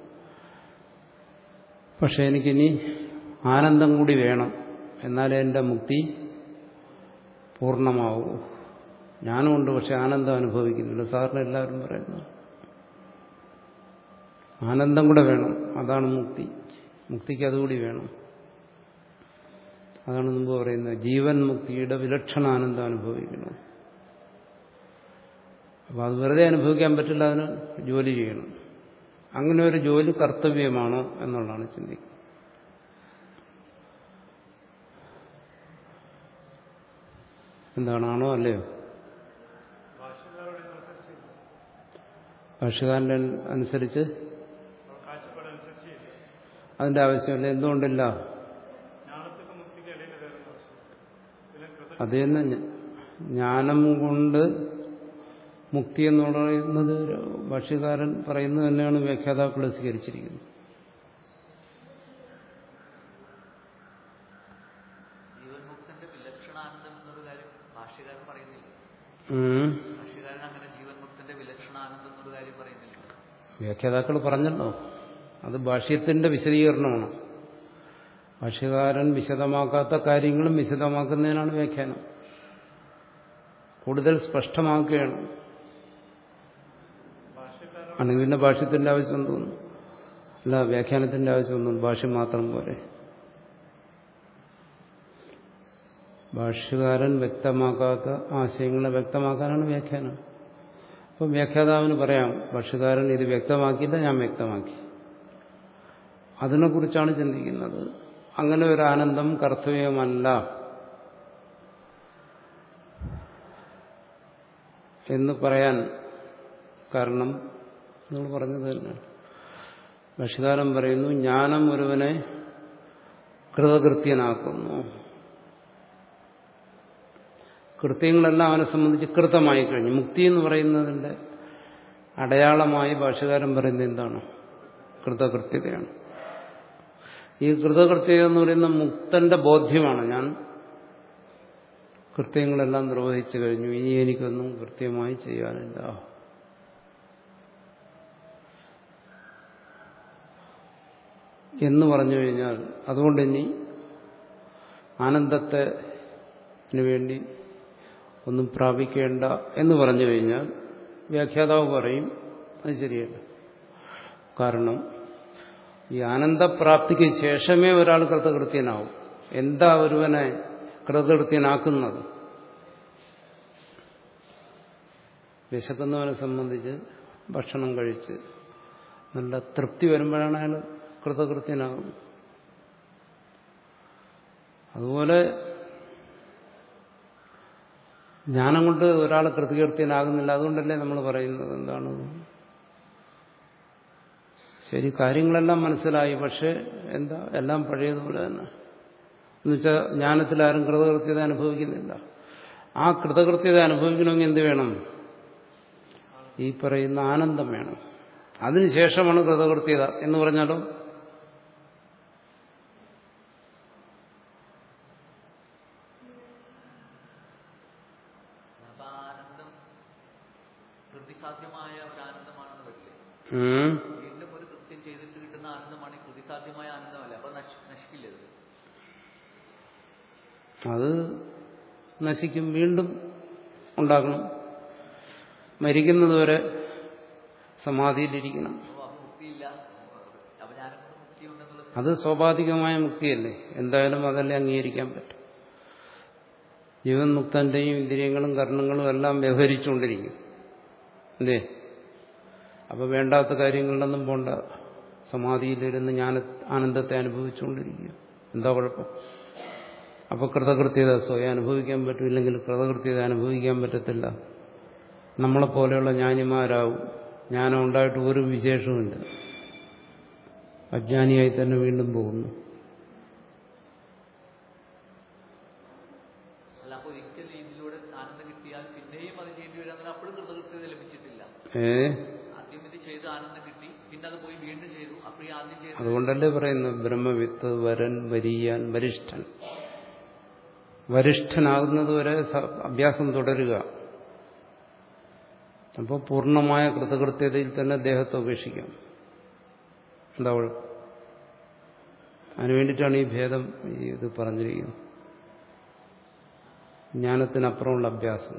പക്ഷെ എനിക്കിനി ആനന്ദം കൂടി വേണം എന്നാലേ എൻ്റെ മുക്തി പൂർണ്ണമാവൂ ജ്ഞാനമുണ്ട് പക്ഷെ ആനന്ദം അനുഭവിക്കുന്നില്ല സാറിന് എല്ലാവരും പറയുന്നു ആനന്ദം കൂടെ വേണം അതാണ് മുക്തി മുക്തിക്ക് അതുകൂടി വേണം അതാണ് മുമ്പ് പറയുന്നത് ജീവൻ മുക്തിയുടെ വിലക്ഷണ ആനന്ദം അനുഭവിക്കണം അപ്പോൾ അത് വെറുതെ അനുഭവിക്കാൻ പറ്റില്ല അതിന് ജോലി ചെയ്യണം അങ്ങനെ ഒരു ജോലി കർത്തവ്യമാണോ എന്നുള്ളതാണ് ചിന്തിക്കുന്നത് എന്താണാണോ അല്ലയോ ഭാഷകാരൻ്റെ അനുസരിച്ച് അതിന്റെ ആവശ്യമില്ല എന്തുകൊണ്ടില്ല അത് തന്നെ ജ്ഞ- ജ്ഞാനം കൊണ്ട് മുക്തി എന്ന് പറയുന്നത് ഭാഷ്യകാരൻ പറയുന്നത് തന്നെയാണ് വ്യാഖ്യാതാക്കൾ സ്വീകരിച്ചിരിക്കുന്നത് ജീവൻ മുക്തന്റെ വിലക്ഷണാനന്ദം എന്നൊരു കാര്യം ഭാഷ്യകാരൻ പറയുന്നില്ല ഉം. ഭാഷ്യകാരൻ അങ്ങനെ ജീവൻ മുക്തന്റെ വിലക്ഷണാനന്ദം എന്നൊരു കാര്യം പറയുന്നില്ല വ്യാഖ്യാതാക്കൾ പറഞ്ഞല്ലോ അത് ഭാഷ്യത്തിന്റെ വിശദീകരണമാണ് ഭാഷ്യകാരൻ വിശദമാക്കാത്ത കാര്യങ്ങളും വിശദമാക്കുന്നതിനാണ് വ്യാഖ്യാനം കൂടുതൽ സ്പഷ്ടമാക്കുകയാണ് ആണെങ്കിൽ പിന്നെ ഭാഷ്യത്തിന്റെ ആവശ്യം തോന്നുന്നു അല്ല വ്യാഖ്യാനത്തിന്റെ ആവശ്യം തോന്നുന്നു ഭാഷ്യം മാത്രം പോരെ ഭാഷ്യകാരൻ വ്യക്തമാക്കാത്ത ആശയങ്ങളെ വ്യക്തമാക്കാനാണ് വ്യാഖ്യാനം അപ്പം വ്യാഖ്യാതാവിന് പറയാം ഭാഷ്യകാരൻ ഇത് വ്യക്തമാക്കിയില്ല ഞാൻ വ്യക്തമാക്കി അതിനെക്കുറിച്ചാണ് ചിന്തിക്കുന്നത് അങ്ങനെ ഒരു ആനന്ദം കർത്തവ്യമല്ല എന്ന് പറയാൻ കാരണം നിങ്ങൾ പറഞ്ഞത് തന്നെ ഭക്ഷ്യകാരൻ പറയുന്നു ജ്ഞാനം ഒരുവനെ കൃതകൃത്യനാക്കുന്നു കൃത്യങ്ങളെല്ലാം അവനെ സംബന്ധിച്ച് കൃതമായി കഴിഞ്ഞു മുക്തി എന്ന് പറയുന്നതിന്റെ അടയാളമായി ഭാഷകാരൻ പറയുന്നത് എന്താണ് കൃതകൃത്യതയാണ് ഈ കൃതകൃത്യത എന്ന് പറയുന്ന മുക്തന്റെ ബോധ്യമാണ് ഞാൻ കൃത്യങ്ങളെല്ലാം നിർവഹിച്ചു കഴിഞ്ഞു ഇനി എനിക്കൊന്നും കൃത്യമായി ചെയ്യാനില്ല എന്ന് പറഞ്ഞു കഴിഞ്ഞാൽ അതുകൊണ്ട് ഇനി ആനന്ദത്തിന് വേണ്ടി ഒന്നും പ്രാപിക്കേണ്ട എന്ന് പറഞ്ഞു കഴിഞ്ഞാൽ വ്യാഖ്യാതാവ് പറയും അത് ശരിയല്ല കാരണം ഈ ആനന്ദപ്രാപ്തിക്ക് ശേഷമേ ഒരാൾ കൃതകൃത്യനാവും എന്താ ഒരുവനെ കൃതകൃത്യനാക്കുന്നത് വിശക്കുന്നവനെ സംബന്ധിച്ച് ഭക്ഷണം കഴിച്ച് നല്ല തൃപ്തി വരുമ്പോഴാണ് അയാൾ കൃതകൃത്യനാകുന്നത് അതുപോലെ ജ്ഞാനം കൊണ്ട് ഒരാൾ കൃതകൃത്യനാകുന്നില്ല അതുകൊണ്ടല്ലേ നമ്മൾ പറയുന്നത് എന്താണ് ശരി കാര്യങ്ങളെല്ലാം മനസ്സിലായി പക്ഷെ എന്താ എല്ലാം പഴയതുപോലെ തന്നെ എന്നുവെച്ചാൽ ജ്ഞാനത്തിൽ ആരും കൃതകൃത്യത അനുഭവിക്കുന്നില്ല ആ കൃതകൃത്യത അനുഭവിക്കണമെങ്കിൽ എന്ത് വേണം ഈ പറയുന്ന ആനന്ദം വേണം അതിനുശേഷമാണ് കൃതകൃത്യത എന്ന് പറഞ്ഞാലോ അപ്പൊ ആ ആനന്ദം കൃതിസാധ്യമായ ഒരു ആനന്ദമാണെന്ന് വെച്ച് ഉം. വീണ്ടും ഒരു കൃത്യം ചെയ്തിട്ട് കിട്ടുന്ന ആനന്ദമാണ് ഈ കൃതിസാധ്യമായ ആനന്ദമല്ല അപ്പൊ നശി- നശിക്കില്ലത് അത് നശിക്കും വീണ്ടും ഉണ്ടാക്കണം മരിക്കുന്നതുവരെ സമാധിയിലിരിക്കണം അപ്പൊ ആ മുക്തിയില്ല അപ്പൊ ഞാനൊക്കെ മുക്തിയുണ്ടെന്നുള്ള അത് സ്വാഭാവികമായ മുക്തിയല്ലേ എന്തായാലും അതല്ലേ അംഗീകരിക്കാൻ പറ്റും ജീവൻ മുക്തന്റെയും ഇന്ദ്രിയങ്ങളും കർണങ്ങളും എല്ലാം വ്യവഹരിച്ചുകൊണ്ടിരിക്കും അല്ലേ അപ്പൊ വേണ്ടാത്ത കാര്യങ്ങളിലൊന്നും പോണ്ട സമാധിയിലിരുന്ന് ജ്ഞാന ആനന്ദത്തെ അനുഭവിച്ചുകൊണ്ടിരിക്കുക എന്താ കുഴപ്പം അപ്പൊ കൃതകൃത്യത സ്വയം അനുഭവിക്കാൻ പറ്റില്ലെങ്കിൽ കൃതകൃത്യത അനുഭവിക്കാൻ പറ്റത്തില്ല നമ്മളെപ്പോലെയുള്ള ജ്ഞാനിമാരാവും ജ്ഞാനം ഉണ്ടായിട്ട് ഒരു വിശേഷവുമില്ല അജ്ഞാനിയായി തന്നെ വീണ്ടും പോകുന്നു അല്ല അപ്പൊ ഒരിക്കൽ ഇതിലൂടെ ആനന്ദം കിട്ടിയാൽ പിന്നെയും അത് ചെയ്യേണ്ടി വരാൻ അപ്പോഴും കൃതകൃത്യത ലഭിച്ചിട്ടില്ല ഏ ആദ്യം ഇത് ചെയ്ത് ആനന്ദം കിട്ടി പിന്നെ അത് പോയി വീണ്ടും ചെയ്തു അപ്പോൾ ഈ ഈ ആദ്യം ചെയ്ത അതുകൊണ്ടല്ലേ പറയുന്നത് ബ്രഹ്മവിത്ത് വരൻ വരിയാൻ വരിഷ്ഠൻ വരിഷ്ഠനാകുന്നതുവരെ സ- അഭ്യാസം തുടരുക അപ്പോൾ പൂർണ്ണമായ കൃതകൃത്യതയിൽ തന്നെ ദേഹത്തെ ഉപേക്ഷിക്കാം എന്താ കുഴപ്പം അതിനു വേണ്ടിയിട്ടാണ് ഈ ഭേദം ഈ ഇത് പറഞ്ഞിരിക്കുന്നത് ജ്ഞാനത്തിനപ്പുറമുള്ള അഭ്യാസം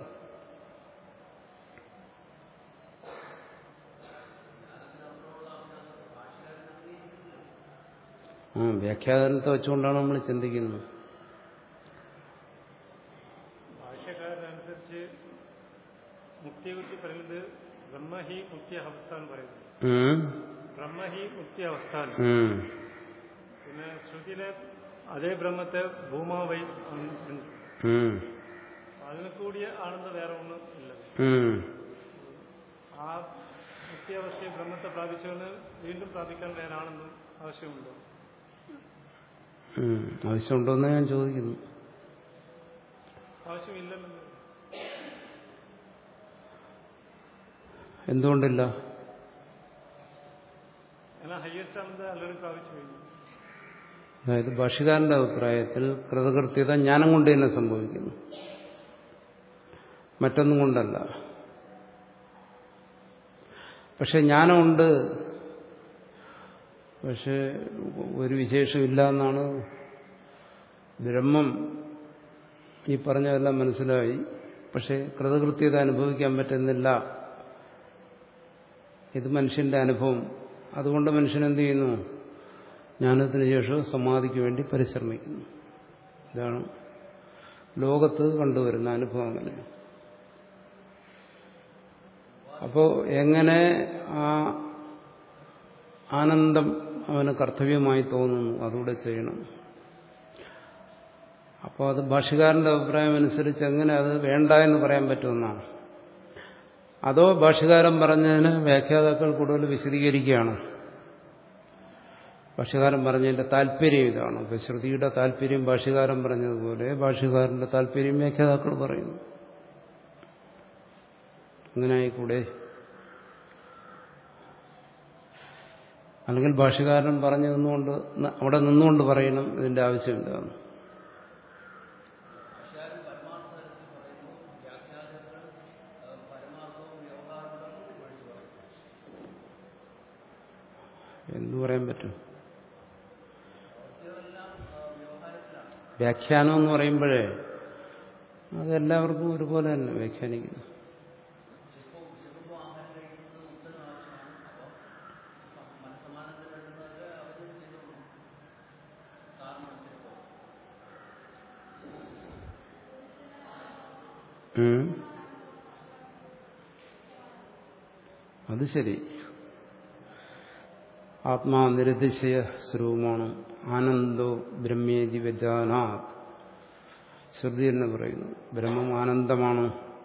ആ വ്യാഖ്യാനത്തെ വെച്ചുകൊണ്ടാണ് നമ്മൾ ചിന്തിക്കുന്നത് ഭാഷ്യക്കാരനനുസരിച്ച് മുക്തിയെക്കുറിച്ച് പറയുന്നത് ബ്രഹ്മഹി മുക്തി അവസ്ഥ എന്ന് പറയുന്നത് ഉം. ബ്രഹ്മഹി മുക്തി അവസ്ഥ എന്ന്. ഉം. പിന്നെ ശ്രുതിയിലെ അതേ ബ്രഹ്മത്തെ ഭൂമാവൈ ഉണ്ട് ഉം. അതിന് കൂടിയ ആണെന്ന് വേറെ ഒന്നും ഇല്ല ഉം. ആ മുക്തി അവസ്ഥയെ ബ്രഹ്മത്തെ പ്രാപിച്ചവന് വീണ്ടും പ്രാപിക്കാൻ വേറെ ആണെന്നും ആവശ്യമുണ്ടോ ഉം. ആവശ്യമുണ്ടോന്ന് ഞാൻ ചോദിക്കുന്നു ആവശ്യമില്ലല്ലോ എന്തുകൊണ്ടില്ല എന്നാൽ ഹയ്യസ്റ്റ് ആണെന്ന് ആൾറെഡി പ്രാപിച്ചു കഴിഞ്ഞു അതായത് ഭാഷകാരന്റെ അഭിപ്രായത്തിൽ കൃതകൃത്യത ജ്ഞാനം കൊണ്ട് തന്നെ സംഭവിക്കുന്നു മറ്റൊന്നും കൊണ്ടല്ല പക്ഷെ ജ്ഞാനമുണ്ട് പക്ഷെ ഒരു വിശേഷമില്ല എന്നാണ് ബ്രഹ്മം ഈ പറഞ്ഞതെല്ലാം മനസ്സിലായി പക്ഷെ കൃതകൃത്യത അനുഭവിക്കാൻ പറ്റുന്നില്ല ഇത് മനുഷ്യന്റെ അനുഭവം അതുകൊണ്ട് മനുഷ്യൻ എന്ത് ചെയ്യുന്നു ജ്ഞാനത്തിന് ശേഷം സമാധിക്ക് വേണ്ടി പരിശ്രമിക്കുന്നു ഇതാണ് ലോകത്ത് കണ്ടുവരുന്ന അനുഭവം അങ്ങനെ അപ്പോൾ എങ്ങനെ ആ ആനന്ദം അവന് കർത്തവ്യമായി തോന്നുന്നു അതുകൂടെ ചെയ്യണം അപ്പോൾ അത് ഭാഷകാരന്റെ അഭിപ്രായം അനുസരിച്ച് എങ്ങനെ അത് വേണ്ട എന്ന് പറയാൻ പറ്റുമെന്നാണ് അതോ ഭാഷകാരൻ പറഞ്ഞതിന് വ്യാഖ്യാതാക്കൾ കൂടുതൽ വിശദീകരിക്കുകയാണ് ഭാഷകാരൻ പറഞ്ഞതിന്റെ താല്പര്യം ഇതാണ് ഇപ്പൊ ശ്രുതിയുടെ താല്പര്യം ഭാഷകാരൻ പറഞ്ഞതുപോലെ ഭാഷകാരന്റെ താല്പര്യം വ്യാഖ്യാതാക്കൾ പറയുന്നു അങ്ങനെ ആയിക്കൂടെ അല്ലെങ്കിൽ ഭാഷകാരൻ പറഞ്ഞു നിന്നുകൊണ്ട് അവിടെ നിന്നുകൊണ്ട് പറയണം ഇതിന്റെ ആവശ്യമില്ല എന്ന് പറയാൻ പറ്റും വ്യാഖ്യാനം എന്ന് പറയുമ്പോഴേ അതെല്ലാവർക്കും ഒരുപോലെ തന്നെ വ്യാഖ്യാനിക്കുന്നു ഉം. അത് ശരി ആത്മാ നിരതിശയ സ്വരൂപമാണ് ആനന്ദോ ബ്രഹ്മേതി വ്യജാനാ ശ്രുതി എന്ന് പറയുന്നു ബ്രഹ്മം ആനന്ദമാണ്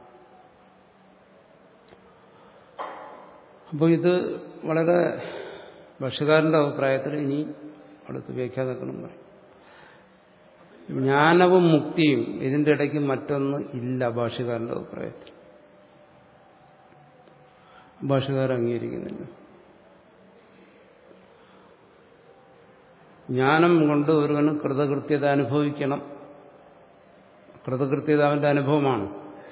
അപ്പോൾ ഇത് വളരെ ഭക്ഷ്യക്കാരന്റെ അഭിപ്രായത്തിൽ ഇനി അടുത്ത് വ്യാഖ്യാതാക്കളും പറയും ജ്ഞാനവും മുക്തിയും ഇതിന്റെ ഇടയ്ക്ക് മറ്റൊന്ന് ഇല്ല ഭാഷകാരന്റെ അഭിപ്രായത്തിൽ ഭാഷകാരൻ അംഗീകരിക്കുന്നില്ല ജ്ഞാനം കൊണ്ട് ഒരുവന് കൃതകൃത്യത അനുഭവിക്കണം കൃതകൃത്യത അവന്റെ അനുഭവമാണ്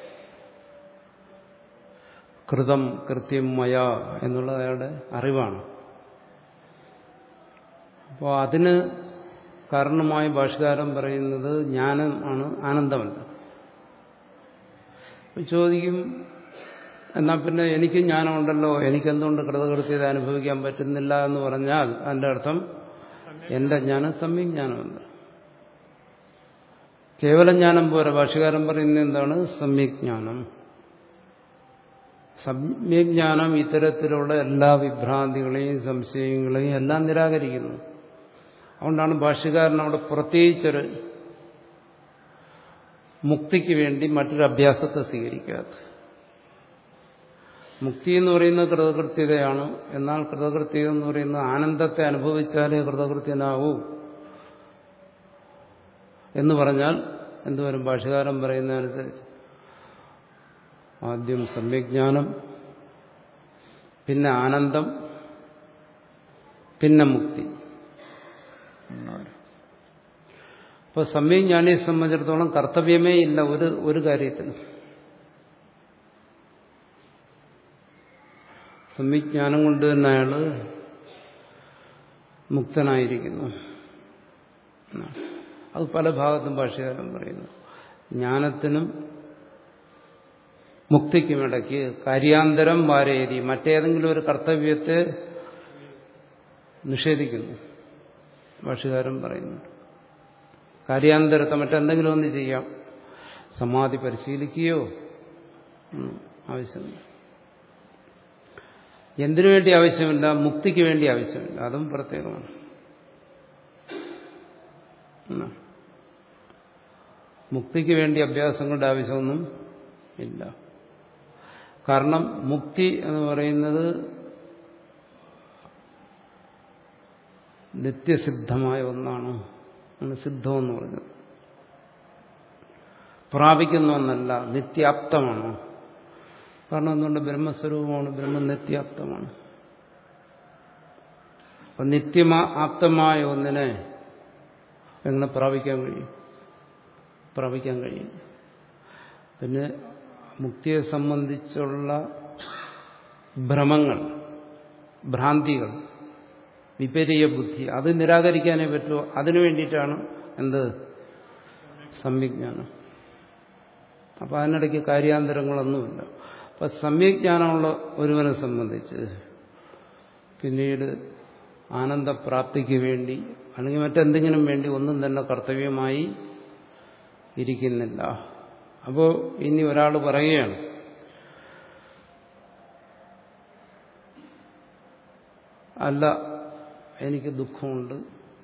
കൃതം കൃത്യം മയ എന്നുള്ളത് അയാളുടെ അറിവാണ് അപ്പോൾ അതിന് കാരണമായി ഭാഷകാരൻ പറയുന്നത് ജ്ഞാനം ആണ് ആനന്ദമല്ല അപ്പോൾ ചോദിക്കും എന്നാൽ പിന്നെ എനിക്ക് ജ്ഞാനമുണ്ടല്ലോ എനിക്കെന്തുകൊണ്ട് കൃതകൃത്യത അനുഭവിക്കാൻ പറ്റുന്നില്ല എന്ന് പറഞ്ഞാൽ അതിൻ്റെ അർത്ഥം എന്റെ ജ്ഞാനം സമ്യജ്ഞാനമല്ല കേവലം ജ്ഞാനം പോരാ ഭാഷകാരൻ പറയുന്നത് എന്താണ് സമ്യജ്ഞാനം സമ്യജ്ഞാനം ഇത്തരത്തിലുള്ള എല്ലാ വിഭ്രാന്തികളെയും സംശയങ്ങളെയും എല്ലാം നിരാകരിക്കുന്നു അതുകൊണ്ടാണ് ഭാഷകാരൻ അവിടെ പ്രത്യേകിച്ചൊരു മുക്തിക്ക് വേണ്ടി മറ്റൊരു അഭ്യാസത്തെ സ്വീകരിക്കാത്തത് മുക്തി എന്ന് പറയുന്നത് കൃതകൃത്യതയാണ് എന്നാൽ കൃതകൃത്യത എന്ന് പറയുന്നത് ആനന്ദത്തെ അനുഭവിച്ചാലേ കൃതകൃത്യനാവൂ എന്ന് പറഞ്ഞാൽ എന്തുവരും ഭാഷകാരൻ പറയുന്നതനുസരിച്ച് ആദ്യം സമ്യജ്ഞാനം പിന്നെ ആനന്ദം പിന്നെ മുക്തി അപ്പൊ സമ്യജ്ഞാനിയെ സംബന്ധിച്ചിടത്തോളം കർത്തവ്യമേ ഇല്ല ഒരു ഒരു കാര്യത്തിലും സമ്യജ്ഞാനം കൊണ്ട് തന്നെ അയാള് മുക്തനായിരിക്കുന്നു എന്നാണ്. അത് പല ഭാഗത്തും ഭാഷകാരം പറയുന്നു ജ്ഞാനത്തിനും മുക്തിക്കുമിടയ്ക്ക് കാര്യാന്തരം വാരേരി മറ്റേതെങ്കിലും ഒരു കർത്തവ്യത്തെ നിഷേധിക്കുന്നു ഭാഷകാരൻ പറയുന്നു കാര്യാന്തരത്തെ മറ്റെന്തെങ്കിലും ഒന്ന് ചെയ്യാം സമാധി പരിശീലിക്കുകയോ ഒന്നും ആവശ്യമില്ല എന്തിനു വേണ്ടി ആവശ്യമില്ല മുക്തിക്ക് വേണ്ടി ആവശ്യമില്ല അതും പ്രത്യേകമാണ് എന്നാ. മുക്തിക്ക് വേണ്ടി അഭ്യാസങ്ങളുടെ ആവശ്യമൊന്നും ഇല്ല കാരണം മുക്തി എന്ന് പറയുന്നത് നിത്യസിദ്ധമായ ഒന്നാണ് ആണ് സിദ്ധമെന്ന് പറഞ്ഞത് പ്രാപിക്കുന്ന ഒന്നല്ല നിത്യാപ്തമാണ് കാരണം എന്തുകൊണ്ട് ബ്രഹ്മസ്വരൂപമാണ് ബ്രഹ്മം നിത്യാപ്തമാണ് അപ്പം നിത്യമാ ആപ്തമായ ഒന്നിനെ എങ്ങനെ പ്രാപിക്കാൻ കഴിയും പ്രാപിക്കാൻ കഴിയും പിന്നെ മുക്തിയെ സംബന്ധിച്ചുള്ള ഭ്രമങ്ങൾ ഭ്രാന്തികൾ വിപരീയ ബുദ്ധി അത് നിരാകരിക്കാനേ പറ്റുമോ അതിനു വേണ്ടിയിട്ടാണ് എന്ത് സംവിജ്ഞാനം അപ്പം അതിനിടയ്ക്ക് കാര്യാന്തരങ്ങളൊന്നുമില്ല അപ്പം സംവിജ്ഞാനമുള്ള ഒരുവനെ സംബന്ധിച്ച് പിന്നീട് ആനന്ദപ്രാപ്തിക്ക് വേണ്ടി അല്ലെങ്കിൽ മറ്റെന്തെങ്കിലും വേണ്ടി ഒന്നും തന്നെ കർത്തവ്യമായി ഇരിക്കുന്നില്ല അപ്പോൾ ഇനി ഒരാൾ പറയുകയാണ് അല്ല എനിക്ക് ദുഃഖമുണ്ട്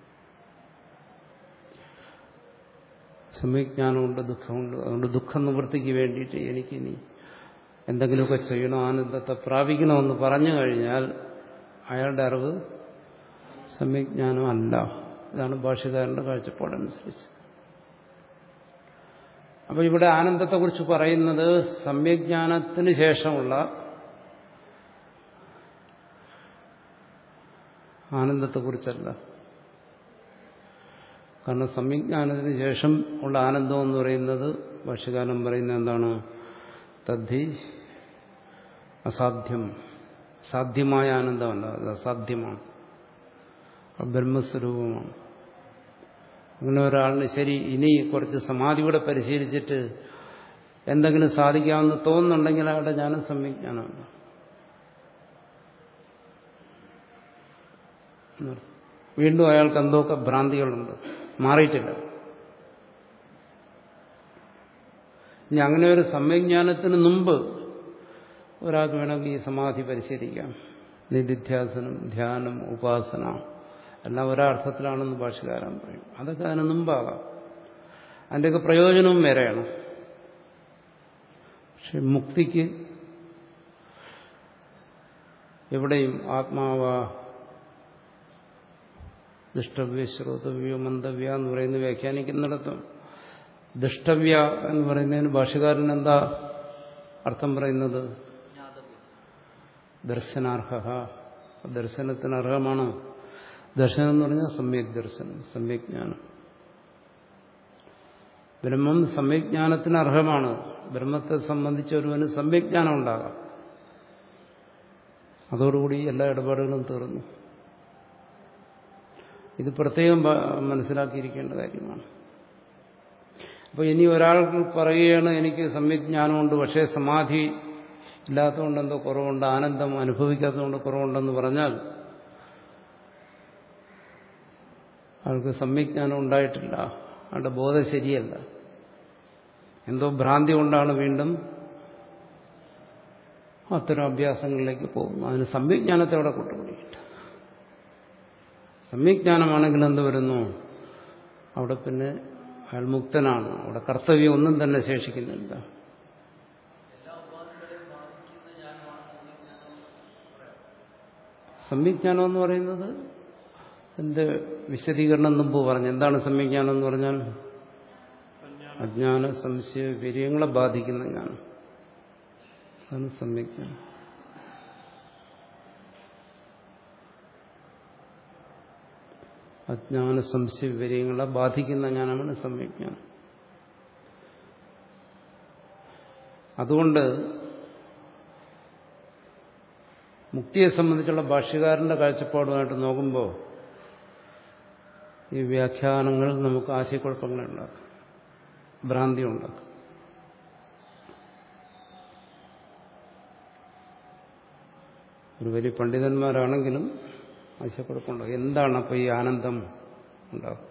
സമയജ്ഞാനമുണ്ട് ദുഃഖമുണ്ട് അതുകൊണ്ട് ദുഃഖ നിവൃത്തിക്ക് വേണ്ടിയിട്ട് എനിക്കിനി എന്തെങ്കിലുമൊക്കെ ചെയ്യണോ ആനന്ദത്തെ പ്രാപിക്കണമെന്ന് പറഞ്ഞു കഴിഞ്ഞാൽ അയാളുടെ അറിവ് സമ്യജ്ഞാനമല്ല ഇതാണ് ഭാഷകാരന്റെ കാഴ്ചപ്പാടനുസരിച്ച് അപ്പോൾ ഇവിടെ ആനന്ദത്തെക്കുറിച്ച് പറയുന്നത് സമ്യജ്ഞാനത്തിന് ശേഷമുള്ള ആനന്ദത്തെക്കുറിച്ചല്ല കാരണം സംവിജ്ഞാനത്തിന് ശേഷം ഉള്ള ആനന്ദം എന്ന് പറയുന്നത് ഭാഷകാലം പറയുന്നത് എന്താണ് തദ്ധി അസാധ്യം സാധ്യമായ ആനന്ദമല്ല അത് അസാധ്യമാണ് അത് ബ്രഹ്മസ്വരൂപമാണ് അങ്ങനെ ഒരാളിന് ശരി ഇനി കുറച്ച് സമാധി കൂടെ പരിശീലിച്ചിട്ട് എന്തെങ്കിലും സാധിക്കാമെന്ന് തോന്നുന്നുണ്ടെങ്കിൽ അയാളുടെ ജ്ഞാനം സംവിജ്ഞാനമല്ല വീണ്ടും അയാൾക്ക് എന്തൊക്കെ ഭ്രാന്തികളുണ്ട് മാറിയിട്ടില്ല ഇനി അങ്ങനെ ഒരു സംവിജ്ഞാനത്തിന് മുമ്പ് ഒരാൾക്ക് വേണമെങ്കിൽ ഈ സമാധി പരിശീലിക്കാം നിധിധ്യാസനം ധ്യാനം ഉപാസന എല്ലാം ഒരർത്ഥത്തിലാണെന്ന് ഭാഷകാരൻ പറയും അതൊക്കെ അതിന് മുമ്പാകാം അതിൻ്റെയൊക്കെ പ്രയോജനവും വേറെയാണ് പക്ഷെ മുക്തിക്ക് എവിടെയും ആത്മാവ ദുഷ്ടവ്യ ശ്രോതവ്യോ മന്ദവ്യ എന്ന് പറയുന്നത് വ്യാഖ്യാനിക്കുന്നിടത്തും ദുഷ്ടവ്യ എന്ന് പറയുന്നതിന് ഭാഷകാരൻ എന്താ അർത്ഥം പറയുന്നത് ജ്ഞാതവ്യം ദർശനാർഹ ദർശനത്തിന് അർഹമാണ് ദർശനം എന്ന് പറഞ്ഞാൽ സമ്യക് ദർശനം സമ്യക് ജ്ഞാനം ബ്രഹ്മം സമ്യജ്ഞാനത്തിന് അർഹമാണ് ബ്രഹ്മത്തെ സംബന്ധിച്ച് ഒരുവന് സമ്യജ്ഞാനം ഉണ്ടാകാം അതോടുകൂടി എല്ലാ ഇടപാടുകളും തീർന്നു ഇത് പ്രത്യേകം പ- മനസ്സിലാക്കിയിരിക്കേണ്ട കാര്യമാണ് അപ്പോൾ ഇനി ഒരാൾ പറയുകയാണ് എനിക്ക് സമ്യജ്ഞാനമുണ്ട് പക്ഷേ സമാധി ഇല്ലാത്തതുകൊണ്ട് എന്തോ കുറവുണ്ട് ആനന്ദം അനുഭവിക്കാത്തതുകൊണ്ട് കുറവുണ്ടെന്ന് പറഞ്ഞാൽ ആൾക്ക് സമ്യജ്ഞാനം ഉണ്ടായിട്ടില്ല അയാളുടെ ബോധം ശരിയല്ല എന്തോ ഭ്രാന്തി കൊണ്ടാണ് വീണ്ടും അത്തരം അഭ്യാസങ്ങളിലേക്ക് പോകുന്നത് അതിന് സമ്യജ്ഞാനത്തെ അവിടെ കൂട്ടുകൂടിയിട്ട് സമ്യജ്ഞാനമാണെങ്കിൽ എന്ത് വരുന്നു അവിടെ പിന്നെ അയാൾ മുക്തനാണ് അവിടെ കർത്തവ്യം ഒന്നും തന്നെ ശേഷിക്കുന്നില്ല സംവിജ്ഞാനം എന്ന് പറയുന്നത് എന്റെ വിശദീകരണം മുമ്പ് പറഞ്ഞു എന്താണ് സംവിജ്ഞാനം എന്ന് പറഞ്ഞാൽ അജ്ഞാന സംശയ വിര്യങ്ങളെ ബാധിക്കുന്ന ജ്ഞാനം അതാണ് സംവിജ്ഞാനം അജ്ഞാന സംശയ വിവരങ്ങളെ ബാധിക്കുന്ന ജ്ഞാനമാണ് സമ്യജ്ഞാനം അതുകൊണ്ട് മുക്തിയെ സംബന്ധിച്ചുള്ള ഭാഷ്യകാരന്റെ കാഴ്ചപ്പാടുമായിട്ട് നോക്കുമ്പോൾ ഈ വ്യാഖ്യാനങ്ങൾ നമുക്ക് ആശയക്കുഴപ്പങ്ങൾ ഉണ്ടാക്കും ഭ്രാന്തി ഉണ്ടാക്കും ഒരു വലിയ പണ്ഡിതന്മാരാണെങ്കിലും ആശയക്കുഴപ്പമുണ്ടാകും എന്താണ് അപ്പോൾ ഈ ആനന്ദം ഉണ്ടാകും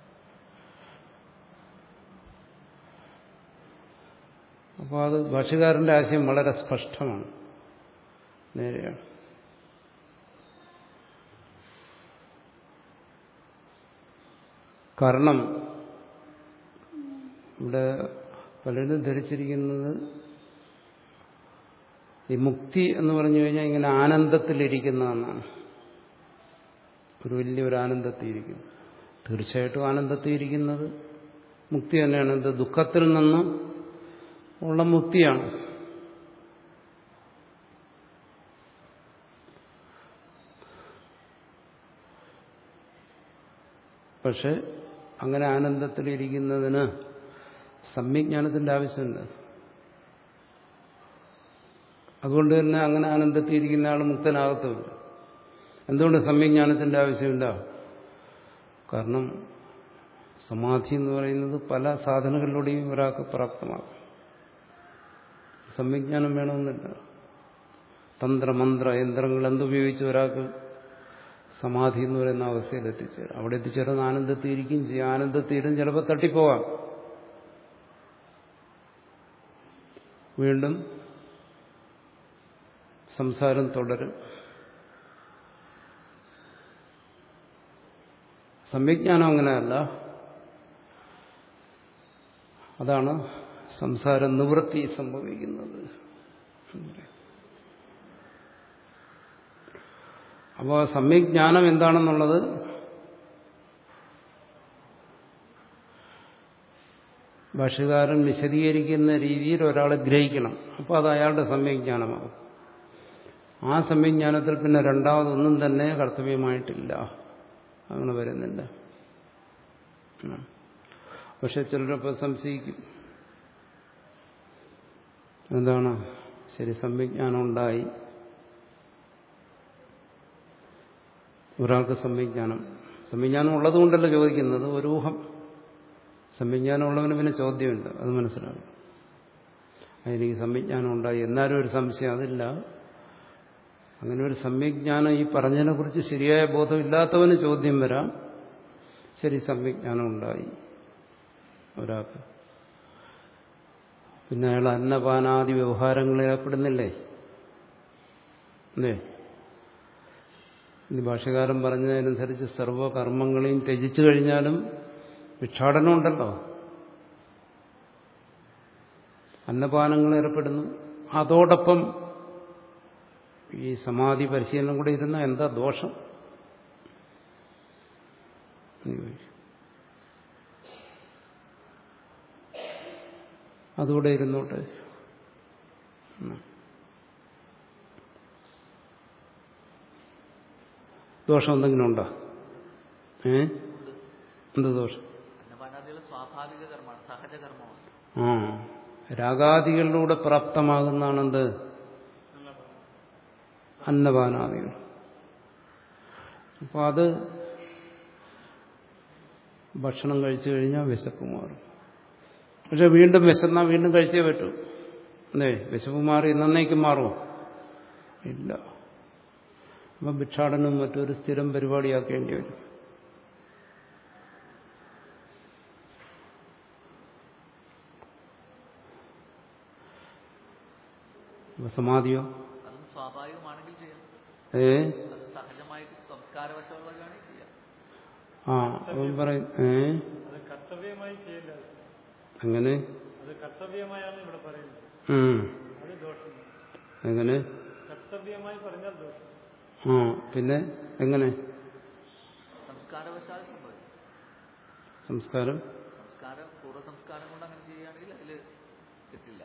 അപ്പോൾ അത് ഭാഷകാരന്റെ ആശയം വളരെ സ്പഷ്ടമാണ് നേരെയാണ് കാരണം ഇവിടെ പലരും ധരിച്ചിരിക്കുന്നത് ഈ മുക്തി എന്ന് പറഞ്ഞു കഴിഞ്ഞാൽ ഇങ്ങനെ ആനന്ദത്തിലിരിക്കുന്നതെന്നാണ് ഒരു വലിയൊരു ആനന്ദത്തിയിരിക്കുന്നു തീർച്ചയായിട്ടും ആനന്ദത്തിയിരിക്കുന്നത് മുക്തി തന്നെയാണ് എന്ത് ദുഃഖത്തിൽ നിന്ന് ഉള്ള മുക്തിയാണ് പക്ഷെ അങ്ങനെ ആനന്ദത്തിലിരിക്കുന്നതിന് സമ്യജ്ഞാനത്തിന്റെ ആവശ്യമില്ല അതുകൊണ്ട് തന്നെ അങ്ങനെ ആനന്ദത്തിയിരിക്കുന്ന ആൾ മുക്തനാകത്തുമില്ല എന്തുകൊണ്ട് സമ്യജ്ഞാനത്തിന്റെ ആവശ്യമില്ല കാരണം സമാധി എന്ന് പറയുന്നത് പല സാധനങ്ങളിലൂടെയും ഒരാൾക്ക് പ്രാപ്തമാകും സമ്യജ്ഞാനം വേണമെന്നില്ല തന്ത്രമന്ത്ര യന്ത്രങ്ങൾ എന്തുപയോഗിച്ച് ഒരാൾക്ക് സമാധി എന്ന് പറയുന്ന അവസ്ഥയിൽ എത്തിച്ചേരും അവിടെ എത്തിച്ചേർന്ന് ആനന്ദത്തിയിരിക്കും ചെയ്യും ആനന്ദത്തീരും ചിലപ്പോൾ തട്ടിപ്പോകാം വീണ്ടും സംസാരം തുടരും സമ്യജ്ഞാനം അങ്ങനെയല്ല അതാണ് സംസാര നിവൃത്തി സംഭവിക്കുന്നത് അപ്പോൾ സമ്യജ്ഞാനം എന്താണെന്നുള്ളത് ഭാഷകാരൻ വിശദീകരിക്കുന്ന രീതിയിൽ ഒരാൾ ഗ്രഹിക്കണം അപ്പോൾ അത് അയാളുടെ സമ്യജ്ഞാനമാകും ആ സമ്യജ്ഞാനത്തിൽ പിന്നെ രണ്ടാമതൊന്നും തന്നെ കർത്തവ്യമായിട്ടില്ല അങ്ങനെ വരുന്നില്ല പക്ഷെ ചിലരപ്പോൾ സംശയിക്കും എന്താണ് ശരി സമ്യജ്ഞാനം ഉണ്ടായി ഒരാൾക്ക് സമ്യജ്ഞാനം സമ്യജ്ഞാനം ഉള്ളതുകൊണ്ടല്ല ചോദിക്കുന്നത് ഒരു ഊഹം സമ്യജ്ഞാനം ഉള്ളവന് പിന്നെ ചോദ്യമുണ്ട് അത് മനസ്സിലാകും എനിക്ക് സമ്യജ്ഞാനം ഉണ്ടായി എന്നാലും ഒരു സംശയം അതില്ല അങ്ങനെ ഒരു സമ്യജ്ഞാനം ഈ പറഞ്ഞതിനെ കുറിച്ച് ശരിയായ ബോധമില്ലാത്തവന് ചോദ്യം വരാം ശരി സമ്യജ്ഞാനം ഉണ്ടായി ഒരാൾക്ക് പിന്നെ അയാൾ അന്നപാനാദി വ്യവഹാരങ്ങളിൽ ഏർപ്പെടുന്നില്ലേ അല്ലേ ഇനി ഭാഷകാരൻ പറഞ്ഞതനുസരിച്ച് സർവകർമ്മങ്ങളെയും ത്യജിച്ചു കഴിഞ്ഞാലും ഭിക്ഷാടനം ഉണ്ടല്ലോ അന്നപാനങ്ങൾ ഏർപ്പെടുന്നു അതോടൊപ്പം ഈ സമാധി പരിശീലനം കൂടെ ഇരുന്ന എന്താ ദോഷം അതുകൂടെ ഇരുന്നോട്ടെ ദോഷം എന്തെങ്കിലും ഉണ്ടോ ഏ എന്ത് ദോഷം അന്നപാനാദികൾ സ്വാഭാവിക കർമ്മമാണ് സഹജ കർമ്മമാണ് ആ രാഗാദികളിലൂടെ പ്രാപ്തമാകുന്നതാണെന്ത് അന്നപാനാദികൾ അപ്പോൾ അത് ഭക്ഷണം കഴിച്ചു കഴിഞ്ഞാൽ വിശപ്പ് മാറും പക്ഷെ വീണ്ടും വിശന്നാൽ വീണ്ടും കഴിച്ചേ പറ്റൂ അല്ലേ വിശപ്പ് മാറി നന്നേക്ക് മാറുമോ ഇല്ല അപ്പം ഭിക്ഷാടനം മറ്റൊരു സ്ഥിരം പരിപാടിയാക്കേണ്ടി വരും അപ്പൊ സമാധിയോ അതും സ്വാഭാവികമാണെങ്കിൽ ചെയ്യാം ഏ അത് സഹജമായിട്ട് സംസ്കാരവശമുള്ളതാണ് ചെയ്യാം ആ അവൻ പറയും ഏ അത് കർത്തവ്യമായി ചെയ്യേണ്ട അങ്ങനെ അത് കർത്തവ്യമായാണ് ഇവിടെ പറയുന്നത് ഉം. അത് ദോഷം എങ്ങനെ കർത്തവ്യമായി പറഞ്ഞാൽ ദോഷം ആ പിന്നെ എങ്ങനെ സംസ്കാരവശാൽ സംഭവിക്കും സംസ്കാരം സംസ്കാരം പൂർവ്വ സംസ്കാരം കൊണ്ട് അങ്ങനെ ചെയ്യുകയാണെങ്കിൽ അതിൽ തെറ്റില്ല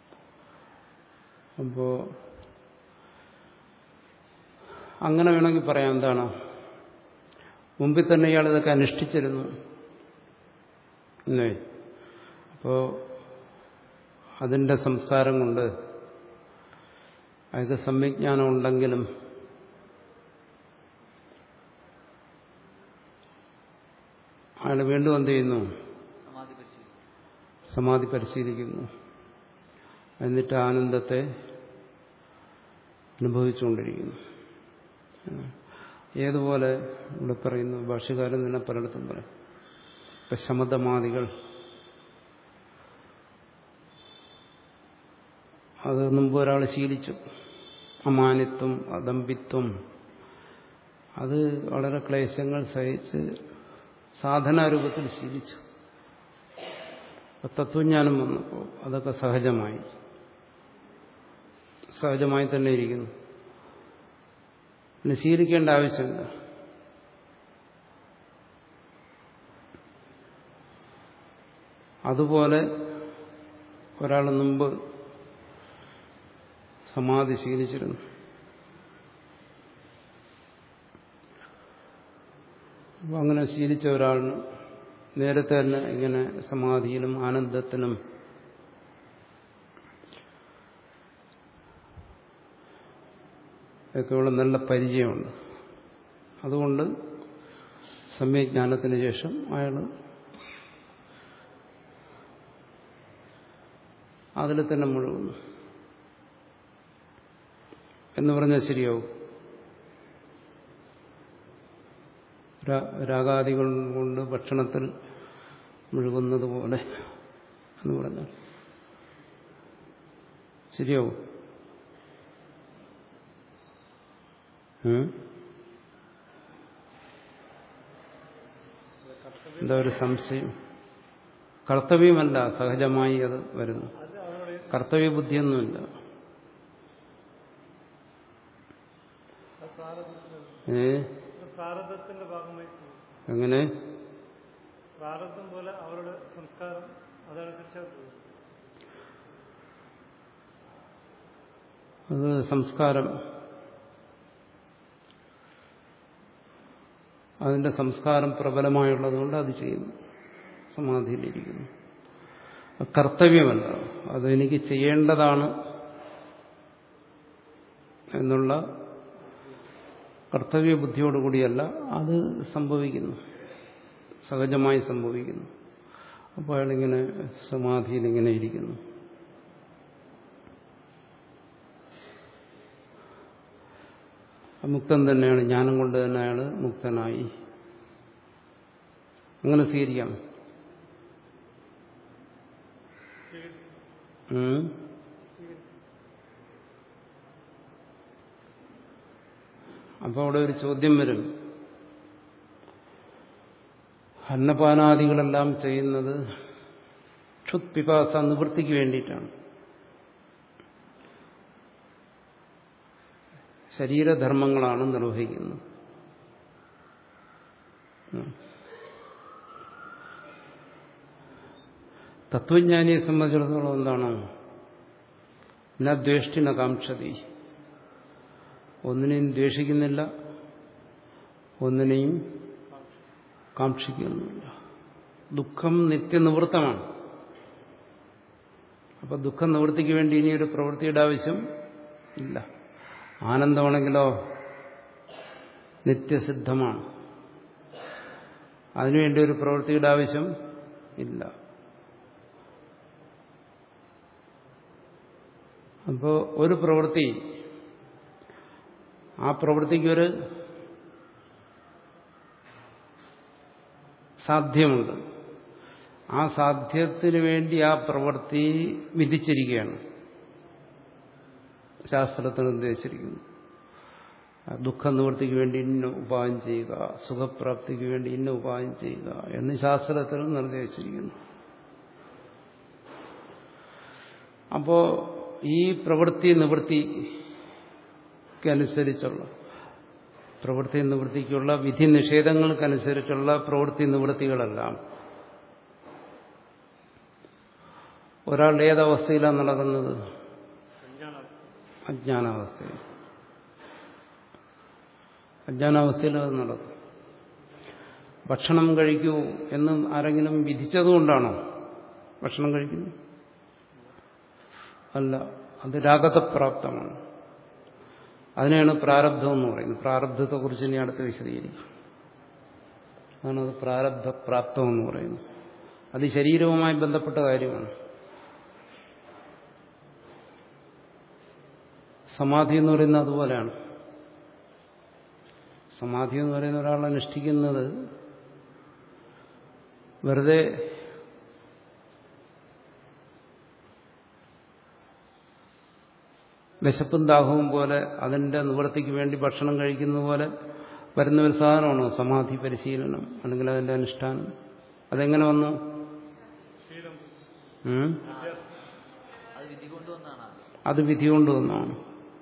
അപ്പോ അങ്ങനെ വേണമെങ്കിൽ പറയാം എന്താണ് മുമ്പിൽ തന്നെ ഇയാൾ ഇതൊക്കെ അനുഷ്ഠിച്ചിരുന്നു അല്ലേ അപ്പോൾ അതിൻ്റെ സംസ്കാരം കൊണ്ട് അയാൾക്ക് സമ്യജ്ഞാനം ഉണ്ടെങ്കിലും അയാൾ വീണ്ടും എന്ത് ചെയ്യുന്നു സമാധി പരിശീലിക്കും സമാധി പരിശീലിക്കുന്നു എന്നിട്ട് ആനന്ദത്തെ അനുഭവിച്ചുകൊണ്ടിരിക്കുന്നു ഏതുപോലെ ഇവിടെ പറയുന്നു ഭാഷകാരൻ തന്നെ പലയിടത്തും പറയും ഇപ്പൊ ശമതമാദികൾ അത് മുമ്പ് ഒരാൾ ശീലിച്ചു അമാനിത്വം അദമ്പിത്വം അത് വളരെ ക്ലേശങ്ങൾ സഹിച്ച് സാധനാരൂപത്തിൽ ശീലിച്ചു അപ്പൊ തത്വജ്ഞാനം വന്നപ്പോൾ അതൊക്കെ സഹജമായി സഹജമായി തന്നെ ഇരിക്കുന്നു പിന്നെ ശീലിക്കേണ്ട ആവശ്യമില്ല അതുപോലെ ഒരാൾ മുമ്പ് സമാധി ശീലിച്ചിരുന്നു അപ്പോൾ അങ്ങനെ ശീലിച്ച ഒരാളിന് നേരത്തെ തന്നെ ഇങ്ങനെ സമാധിയിലും ആനന്ദത്തിനും ഒക്കെയുള്ള നല്ല പരിചയമുണ്ട് അതുകൊണ്ട് സമ്യജ്ഞാനത്തിന് ശേഷം അയാൾ അതിൽ തന്നെ മുഴുകുന്നു എന്ന് പറഞ്ഞാൽ ശരിയാവും രാഗാദികൾ കൊണ്ട് ഭക്ഷണത്തിൽ മുഴുകുന്നത് പോലെ എന്ന് പറഞ്ഞാൽ ശരിയാവും ഉം? എന്താ ഒരു സംശയം കർത്തവ്യമല്ല സഹജമായി അത് വരുന്നു അത് അവരുടെ കർത്തവ്യ ബുദ്ധിയൊന്നുമില്ല അത് പ്രാരബ്ധത്തിന്റെ ഏ അത് പ്രാരബ്ധത്തിന്റെ ഭാഗമായി പോകും. എങ്ങനെ പ്രാരബ്ധം പോലെ അവരുടെ സംസ്കാരം അതനുസരിച്ച് അത് പോകും. അത് സംസ്കാരം അതിന്റെ സംസ്കാരം പ്രബലമായുള്ളതുകൊണ്ട് അത് ചെയ്യുന്നു സമാധിയിലിരിക്കുന്നു അത് കർത്തവ്യമല്ല അത് എനിക്ക് ചെയ്യേണ്ടതാണ് എന്നുള്ള കർത്തവ്യ ബുദ്ധിയോടുകൂടിയല്ല അത് സംഭവിക്കുന്നു സഹജമായി സംഭവിക്കുന്നു അപ്പോൾ അയാളിങ്ങനെ സമാധിയിൽ ഇങ്ങനെ ഇരിക്കുന്നു മുക്തൻ തന്നെയാണ് ജ്ഞാനം കൊണ്ട് തന്നെ അയാൾ മുക്തനായി അങ്ങനെ സ്വീകരിക്കാം ഉം. അപ്പോൾ അവിടെ ഒരു ചോദ്യം വരും അന്നപാനാദികളെല്ലാം ചെയ്യുന്നത് ക്ഷുത് പിപാസ നിവൃത്തിക്ക് വേണ്ടിയിട്ടാണ് ശരീരധർമ്മങ്ങളാണ് നിർവഹിക്കുന്നത് ഉം. തത്വജ്ഞാനിയെ സംബന്ധിച്ചിടത്തോളം എന്താണ് ന ദ്വേഷ്ടി ന കാംക്ഷതി ഒന്നിനെയും ദ്വേഷിക്കുന്നില്ല ഒന്നിനെയും കാക്ഷിക്കുന്നില്ല ദുഃഖം നിത്യനിവൃത്തമാണ് അപ്പൊ ദുഃഖം നിവൃത്തിക്ക് വേണ്ടി ഇനി ഒരു പ്രവൃത്തിയുടെ ആവശ്യം ഇല്ല ആനന്ദമാണെങ്കിലോ നിത്യസിദ്ധമാണ് അതിനുവേണ്ടി ഒരു പ്രവൃത്തിയുടെ ആവശ്യം ഇല്ല അപ്പോൾ ഒരു പ്രവൃത്തി ആ പ്രവൃത്തിക്കൊരു സാധ്യമുണ്ട് ആ സാധ്യത്തിന് വേണ്ടി ആ പ്രവൃത്തി വിധിച്ചിരിക്കുകയാണ് ശാസ്ത്രത്തിൽ നിർദ്ദേശിച്ചിരിക്കുന്നു ദുഃഖ നിവൃത്തിക്ക് വേണ്ടി ഇന്ന ഉപായം ചെയ്യുക സുഖപ്രാപ്തിക്ക് വേണ്ടി ഇന്ന ഉപായം ചെയ്യുക എന്ന് ശാസ്ത്രത്തിൽ നിർദ്ദേശിച്ചിരിക്കുന്നു അപ്പോ ഈ പ്രവൃത്തി നിവൃത്തിക്കനുസരിച്ചുള്ള പ്രവൃത്തി നിവൃത്തിക്കുള്ള വിധി നിഷേധങ്ങൾക്കനുസരിച്ചുള്ള പ്രവൃത്തി നിവൃത്തികളെല്ലാം ഒരാളുടെ ഏതവസ്ഥയിലാണ് നടക്കുന്നത് അജ്ഞാനം അജ്ഞാനാവസ്ഥയിൽ അജ്ഞാനാവസ്ഥയിൽ അത് നടക്കും ഭക്ഷണം കഴിക്കൂ എന്ന് ആരെങ്കിലും വിധിച്ചതുകൊണ്ടാണോ ഭക്ഷണം കഴിക്കുന്നു അല്ല അത് രാഗതപ്രാപ്തമാണ് അതിനെയാണ് പ്രാരബ്ധം എന്ന് പറയുന്നത് പ്രാരബ്ധത്തെക്കുറിച്ച് ഇനി അടുത്ത് വിശദീകരിക്കും അതാണ് അത് പ്രാരബ്ധപ്രാപ്തം എന്ന് പറയുന്നത് അത് ശരീരവുമായി ബന്ധപ്പെട്ട കാര്യമാണ് സമാധി എന്ന് പറയുന്നത് അതുപോലെയാണ് സമാധി എന്ന് പറയുന്ന ഒരാൾ അനുഷ്ഠിക്കുന്നത് വെറുതെ വിശപ്പും ദാഹവും പോലെ അതിന്റെ നിവൃത്തിക്ക് വേണ്ടി ഭക്ഷണം കഴിക്കുന്ന പോലെ വരുന്ന ഒരു സാധനമാണോ സമാധി പരിശീലനം അല്ലെങ്കിൽ അതിന്റെ അനുഷ്ഠാനം അതെങ്ങനെ വന്നു ശീലം ഉം? അത് വിധി കൊണ്ടുവന്നാണ് അത്. അത് വിധി കൊണ്ടുവന്നാണ്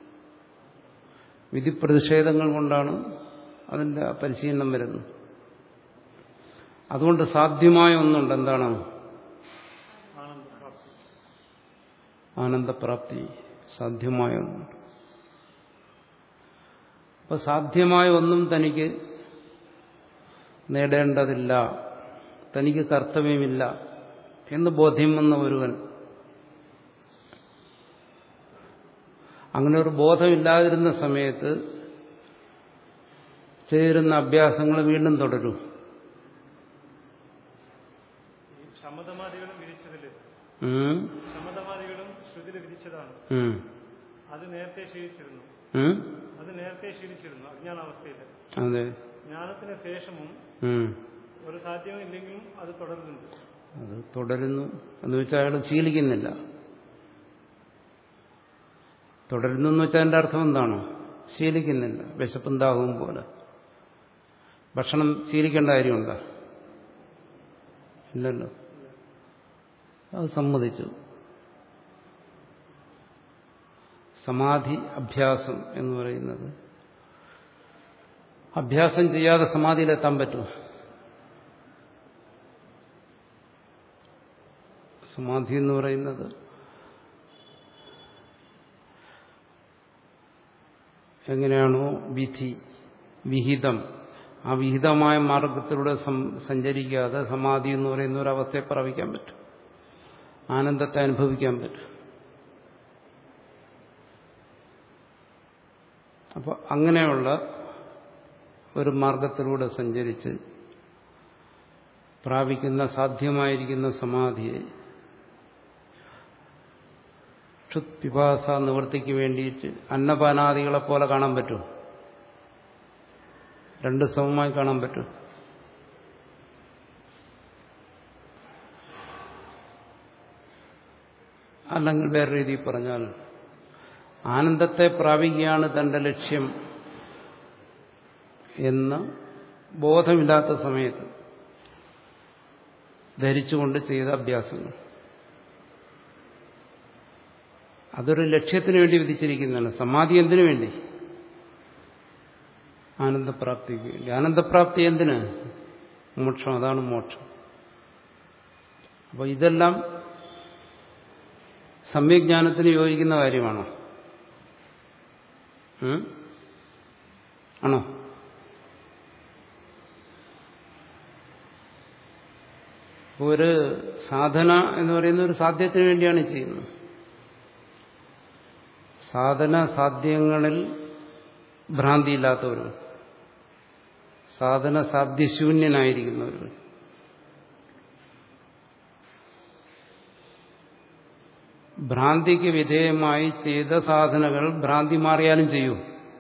വിധി പ്രതിഷേധങ്ങൾ കൊണ്ടാണ് അതിന്റെ ആ പരിശീലനം വരുന്നത് അതുകൊണ്ട് സാധ്യമായ ഒന്നുണ്ട് എന്താണ് ആനന്ദപ്രാപ്തി ആനന്ദപ്രാപ്തി സാധ്യമായ ഒന്നുണ്ട് അപ്പൊ സാധ്യമായ ഒന്നും തനിക്ക് നേടേണ്ടതില്ല തനിക്ക് കർത്തവ്യമില്ല എന്ന് ബോധ്യം വന്ന ഒരുവൻ അങ്ങനെ ഒരു ബോധമില്ലാതിരുന്ന സമയത്ത് ചെയ്തിരുന്ന അഭ്യാസങ്ങൾ വീണ്ടും തുടരും ഈ ശമതമാദികളും വിധിച്ചതില് ഉം, ശമതമാദികളും ശ്രുതിയിൽ വിധിച്ചതാണ് ഉം, അത് നേരത്തെ ശീലിച്ചിരുന്നു ഉം, അത് നേരത്തെ ശീലിച്ചിരുന്നു അജ്ഞാനാവസ്ഥയിൽ അതെ ജ്ഞാനത്തിന് ശേഷവും ഉം. ഒരു സാധ്യവും ഇല്ലെങ്കിലും അത് തുടരുന്നുണ്ട് അത് തുടരുന്നു എന്ന് വെച്ചാൽ അയാൾ ശീലിക്കുന്നില്ല തുടരുന്നു എന്ന് വെച്ചാൽ അതിന്റെ അർത്ഥം എന്താണ് ശീലിക്കുന്നില്ല വിശപ്പും ദാഹവും പോലെ ഭക്ഷണം ശീലിക്കേണ്ട കാര്യമുണ്ടോ ഇല്ലല്ലോ അത് സമ്മതിച്ചു സമാധി അഭ്യാസം എന്ന് പറയുന്നത് അഭ്യാസം ചെയ്യാതെ സമാധിയിലെത്താൻ പറ്റുമോ സമാധി എന്ന് പറയുന്നത് എങ്ങനെയാണോ വിധി വിഹിതം ആ വിഹിതമായ മാർഗത്തിലൂടെ സം- സഞ്ചരിക്കാതെ സമാധി എന്ന് പറയുന്ന ഒരു അവസ്ഥയെ പ്രാപിക്കാൻ പറ്റും ആനന്ദത്തെ അനുഭവിക്കാൻ പറ്റും അപ്പോൾ അങ്ങനെയുള്ള ഒരു മാർഗത്തിലൂടെ സഞ്ചരിച്ച് പ്രാപിക്കുന്ന സാധ്യമായിരിക്കുന്ന സമാധിയെ ക്ഷുത് പിപാസ നിവൃത്തിക്ക് വേണ്ടിയിട്ട് അന്നപാനാദികളെ പോലെ കാണാൻ പറ്റും രണ്ട് സമമായി കാണാൻ പറ്റും അല്ലെങ്കിൽ വേറെ രീതിയിൽ പറഞ്ഞാൽ ആനന്ദത്തെ പ്രാപിക്കുകയാണ് തന്റെ ലക്ഷ്യം എന്ന് ബോധമില്ലാത്ത സമയത്ത് ധരിച്ചുകൊണ്ട് ചെയ്ത അഭ്യാസങ്ങൾ അതൊരു ലക്ഷ്യത്തിന് വേണ്ടി വിധിച്ചിരിക്കുന്നതാണ് സമാധി എന്തിനു വേണ്ടി ആനന്ദപ്രാപ്തിക്ക് വേണ്ടി ആനന്ദപ്രാപ്തി എന്തിന് മോക്ഷം അതാണ് മോക്ഷം അപ്പോൾ ഇതെല്ലാം സമ്യജ്ഞാനത്തിന് യോജിക്കുന്ന കാര്യമാണോ ഉം? ആണോ അപ്പോൾ ഒരു സാധന എന്ന് പറയുന്ന ഒരു സാധ്യത്തിന് വേണ്ടിയാണ് ചെയ്യുന്നത് സാധന സാധ്യങ്ങളിൽ ഭ്രാന്തിയില്ലാത്തവരും സാധന സാധ്യശൂന്യനായിരിക്കുന്നവരും ഭ്രാന്തിക്ക് വിധേയമായി ചെയ്ത സാധനകൾ ഭ്രാന്തി മാറിയാലും ചെയ്യൂ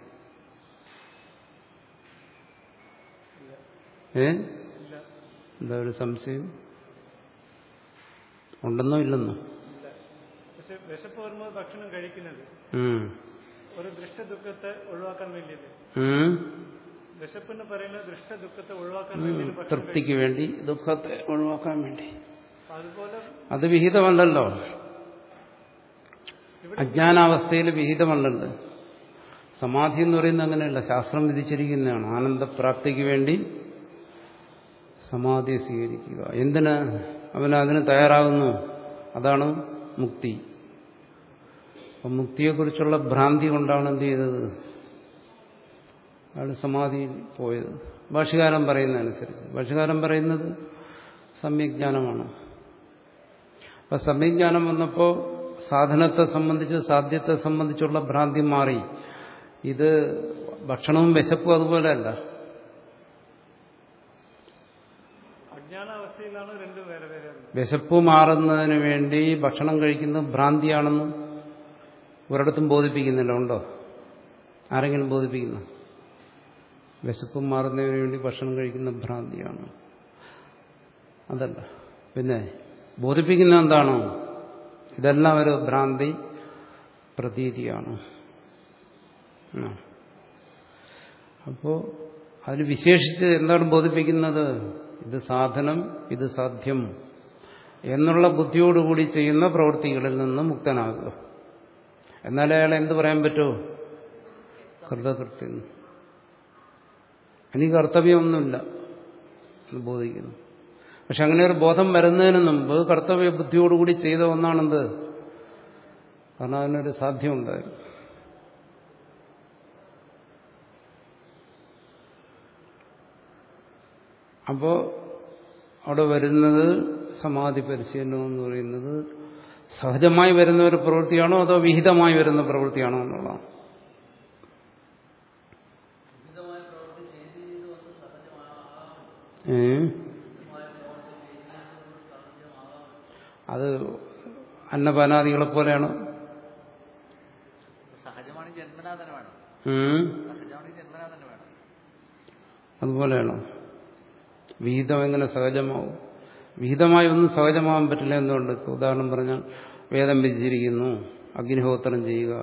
ഏ എന്താ ഒരു സംശയം ഉണ്ടെന്നോ ഇല്ലെന്നോ പക്ഷെ വിശപ്പ് വരുമ്പോൾ ഭക്ഷണം കഴിക്കുന്നത് ഉം. ഒരു ദൃഷ്ടദുഃഖത്തെ ഒഴിവാക്കാൻ വേണ്ടിയല്ലേ ഉം. വിശപ്പെന്ന് പറയുന്ന ദൃഷ്ടദുഃഖത്തെ ഒഴിവാക്കാൻ ഉം. വേണ്ടിയാണ് ഭക്ഷണം തൃപ്തിക്ക് വേണ്ടി ദുഃഖത്തെ ഒഴിവാക്കാൻ വേണ്ടി കഴിക്കുന്നത്. അതുപോലെ അത് വിഹിതമല്ലല്ലോ ഇവിടെ അജ്ഞാനാവസ്ഥയിൽ വിഹിതമല്ലല്ലോ സമാധി എന്ന് പറയുന്നത് അങ്ങനെയല്ല ശാസ്ത്രം വിധിച്ചിരിക്കുന്നതാണ് ആനന്ദപ്രാപ്തിക്ക് വേണ്ടി സമാധി സ്വീകരിക്കുക എന്തിന് അവൻ അതിന് തയ്യാറാകുന്നു അതാണ് മുക്തി അപ്പം മുക്തിയെക്കുറിച്ചുള്ള ഭ്രാന്തി കൊണ്ടാണ് എന്ത് ചെയ്തത് അയാൾ സമാധിയിൽ പോയത് ഭാഷകാരൻ പറയുന്നതനുസരിച്ച് ഭാഷകാരൻ പറയുന്നത് സമ്യജ്ഞാനമാണ് അപ്പൊ സമ്യജ്ഞാനം വന്നപ്പോൾ സാധനത്തെ സംബന്ധിച്ച് സാധ്യത്തെ സംബന്ധിച്ചുള്ള ഭ്രാന്തി മാറി ഇത് ഭക്ഷണവും വിശപ്പും അതുപോലെയല്ല അജ്ഞാനാവസ്ഥയിലാണ് രണ്ടും വേറെ വേറെ വിശപ്പ് മാറുന്നതിന് വേണ്ടി ഭക്ഷണം കഴിക്കുന്നത് ഭ്രാന്തിയാണെന്ന് ഒരിടത്തും ബോധിപ്പിക്കുന്നില്ല ഉണ്ടോ ആരെങ്കിലും ബോധിപ്പിക്കുന്നു വിശപ്പ് മാറുന്നതിന് വേണ്ടി ഭക്ഷണം കഴിക്കുന്ന ഭ്രാന്തിയാണ് അതല്ല പിന്നെ ബോധിപ്പിക്കുന്ന എന്താണോ ഇതെല്ലാം ഒരു ഭ്രാന്തി പ്രതീതിയാണ് ആ. അപ്പോ അതിന് വിശേഷിച്ച് എന്താണ് ബോധിപ്പിക്കുന്നത് ഇത് സാധനം ഇത് സാധ്യം എന്നുള്ള ബുദ്ധിയോടുകൂടി ചെയ്യുന്ന പ്രവൃത്തികളിൽ നിന്ന് മുക്തനാകുക എന്നാലേ അയാൾ എന്ത് പറയാൻ പറ്റുമോ കൃതകൃത്യം എനിക്ക് കർത്തവ്യമൊന്നുമില്ല എന്ന് ബോധിക്കുന്നു പക്ഷെ അങ്ങനെ ഒരു ബോധം വരുന്നതിന് മുമ്പ് കർത്തവ്യ ബുദ്ധിയോടുകൂടി ചെയ്ത ഒന്നാണെന്ത് കാരണം അതിനൊരു സാധ്യമുണ്ടായിരുന്നു അപ്പോ അവിടെ വരുന്നത് സമാധി പരിശീലനം എന്ന് പറയുന്നത് സഹജമായി വരുന്ന ഒരു പ്രവൃത്തിയാണോ അതോ വിഹിതമായി വരുന്ന പ്രവൃത്തിയാണോ എന്നുള്ളതാണ് ഏ അത് അന്നപാനാദികളെ പോലെയാണ് സഹജമാണ് ജന്മനാ തന്നെ വേണം ഉം. സഹജമാണ് ജന്മനാ തന്നെ വേണം അതുപോലെയാണോ വിഹിതം എങ്ങനെ സഹജമാവും വിഹിതമായി ഒന്നും സഹജമാവാൻ പറ്റില്ല എന്തുകൊണ്ട് ഇപ്പൊ ഉദാഹരണം പറഞ്ഞാൽ വേദം വിധിച്ചിരിക്കുന്നു അഗ്നിഹോത്രം ചെയ്യുക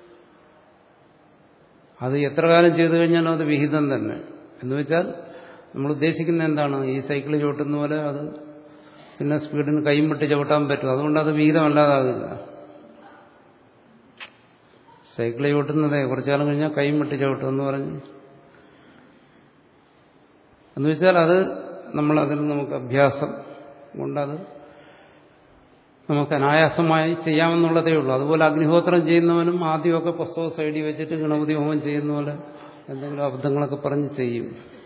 അത് എത്ര കാലം ചെയ്തു കഴിഞ്ഞാലും അത് വിഹിതം തന്നെ എന്ന് വെച്ചാൽ നമ്മൾ ഉദ്ദേശിക്കുന്ന എന്താണ് ഈ സൈക്കിൾ ചവിട്ടുന്ന പോലെ അത് പിന്നെ സ്പീഡിന് കൈയും വിട്ട് ചവിട്ടാൻ പറ്റും അതുകൊണ്ട് അത് വിഹിതമല്ലാതാകില്ല സൈക്കിൾ ചവിട്ടുന്നതേ കുറച്ചു കാലം കഴിഞ്ഞാൽ കൈയും വിട്ട് ചവിട്ടും എന്ന് പറഞ്ഞ് എന്ന് വെച്ചാൽ അത് നമ്മൾ അതിൽ നമുക്ക് അഭ്യാസം കൊണ്ടത് നമുക്ക് അനായാസമായി ചെയ്യാമെന്നുള്ളതേ ഉള്ളൂ അതുപോലെ അഗ്നിഹോത്രം ചെയ്യുന്നവനും ആദ്യമൊക്കെ പുസ്തകം സൈഡിൽ വെച്ചിട്ട് ഗണപതി ഹോമം ചെയ്യുന്ന പോലെ എന്തെങ്കിലും അബദ്ധങ്ങളൊക്കെ പറഞ്ഞ് ചെയ്യും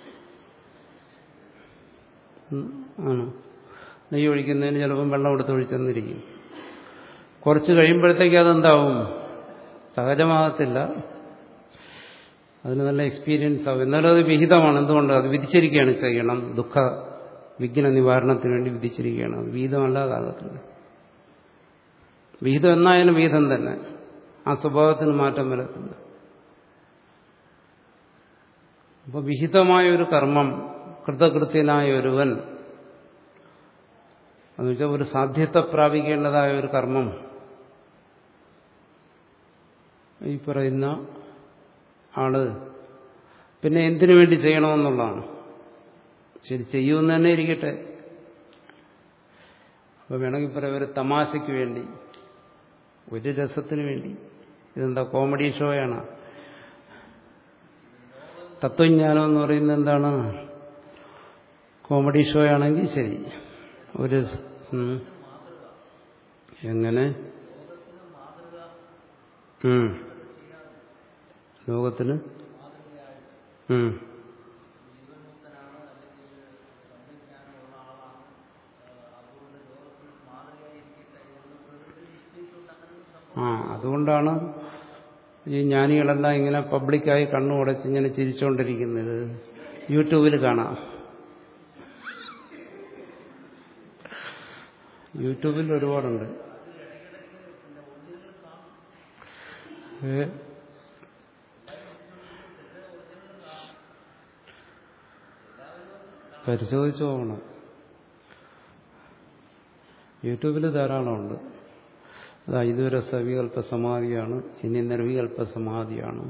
ഉം, ആണ് നെയ്യ് ഒഴിക്കുന്നതിന് ചിലപ്പം വെള്ളം എടുത്ത് ഒഴിച്ചെന്നിരിക്കും കുറച്ച് കഴിയുമ്പോഴത്തേക്ക് അതെന്താവും സഹജമാകത്തില്ല അതിന് നല്ല എക്സ്പീരിയൻസ് ആവും എന്നാലും അത് വിഹിതമാണ് എന്തുകൊണ്ട് അത് വിധിച്ചിരിക്കുകയാണ് ചെയ്യണം ദുഃഖ വിഘ്ന നിവാരണത്തിന് വേണ്ടി വിധിച്ചിരിക്കുകയാണ് അത് വിഹിതമല്ലാതാകത്തില്ല വിഹിതം എന്നായാലും വിഹിതം തന്നെ ആ സ്വഭാവത്തിന് മാറ്റം വരത്തില്ല അപ്പൊ വിഹിതമായ ഒരു കർമ്മം കൃതകൃത്യനായ ഒരുവൻ എന്നുവെച്ചാൽ ഒരു സാധ്യത പ്രാപിക്കേണ്ടതായ ഒരു കർമ്മം ഈ പറയുന്ന ആള് പിന്നെ എന്തിനു വേണ്ടി ചെയ്യണമെന്നുള്ളതാണ് ശരി ചെയ്യുമെന്ന് തന്നെ ഇരിക്കട്ടെ അപ്പൊ വേണമെങ്കിൽ പറയാം ഒരു തമാശയ്ക്ക് വേണ്ടി ഒരു രസത്തിന് വേണ്ടി ഇതെന്താ കോമഡി ഷോയാണ് തത്വജ്ഞാനം എന്ന് പറയുന്നത് എന്താണ് കോമഡി ഷോ ആണെങ്കിൽ ശരി ഒരു ഉം. എങ്ങനെ ഉം. ലോകത്തിന് ഉം. ആ അതുകൊണ്ടാണ് ഈ ജ്ഞാനികളെല്ലാം ഇങ്ങനെ പബ്ലിക്കായി കണ്ണു ഉടച്ച് ഇങ്ങനെ ചിരിച്ചുകൊണ്ടിരിക്കുന്നത് യൂട്യൂബിൽ കാണാം യൂട്യൂബിൽ ഒരുപാടുണ്ട് ഏ പരിശോധിച്ചു പോകണം യൂട്യൂബിൽ ധാരാളമുണ്ട് അതാ ഇതുവരെ സവികൽപ്പ സമാധിയാണ് ഇനി നിർവികൽപ്പ സമാധിയാണ്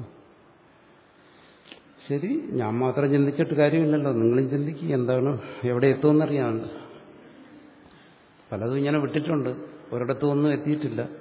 ശരി ഞാൻ മാത്രം ചിന്തിച്ചിട്ട് കാര്യമില്ലല്ലോ നിങ്ങളും ചിന്തിക്കുക എന്താണ് എവിടെ എത്തുമെന്നറിയാമല്ലോ പലതും ഇങ്ങനെ വിട്ടിട്ടുണ്ട് ഒരിടത്തും ഒന്നും എത്തിയിട്ടില്ല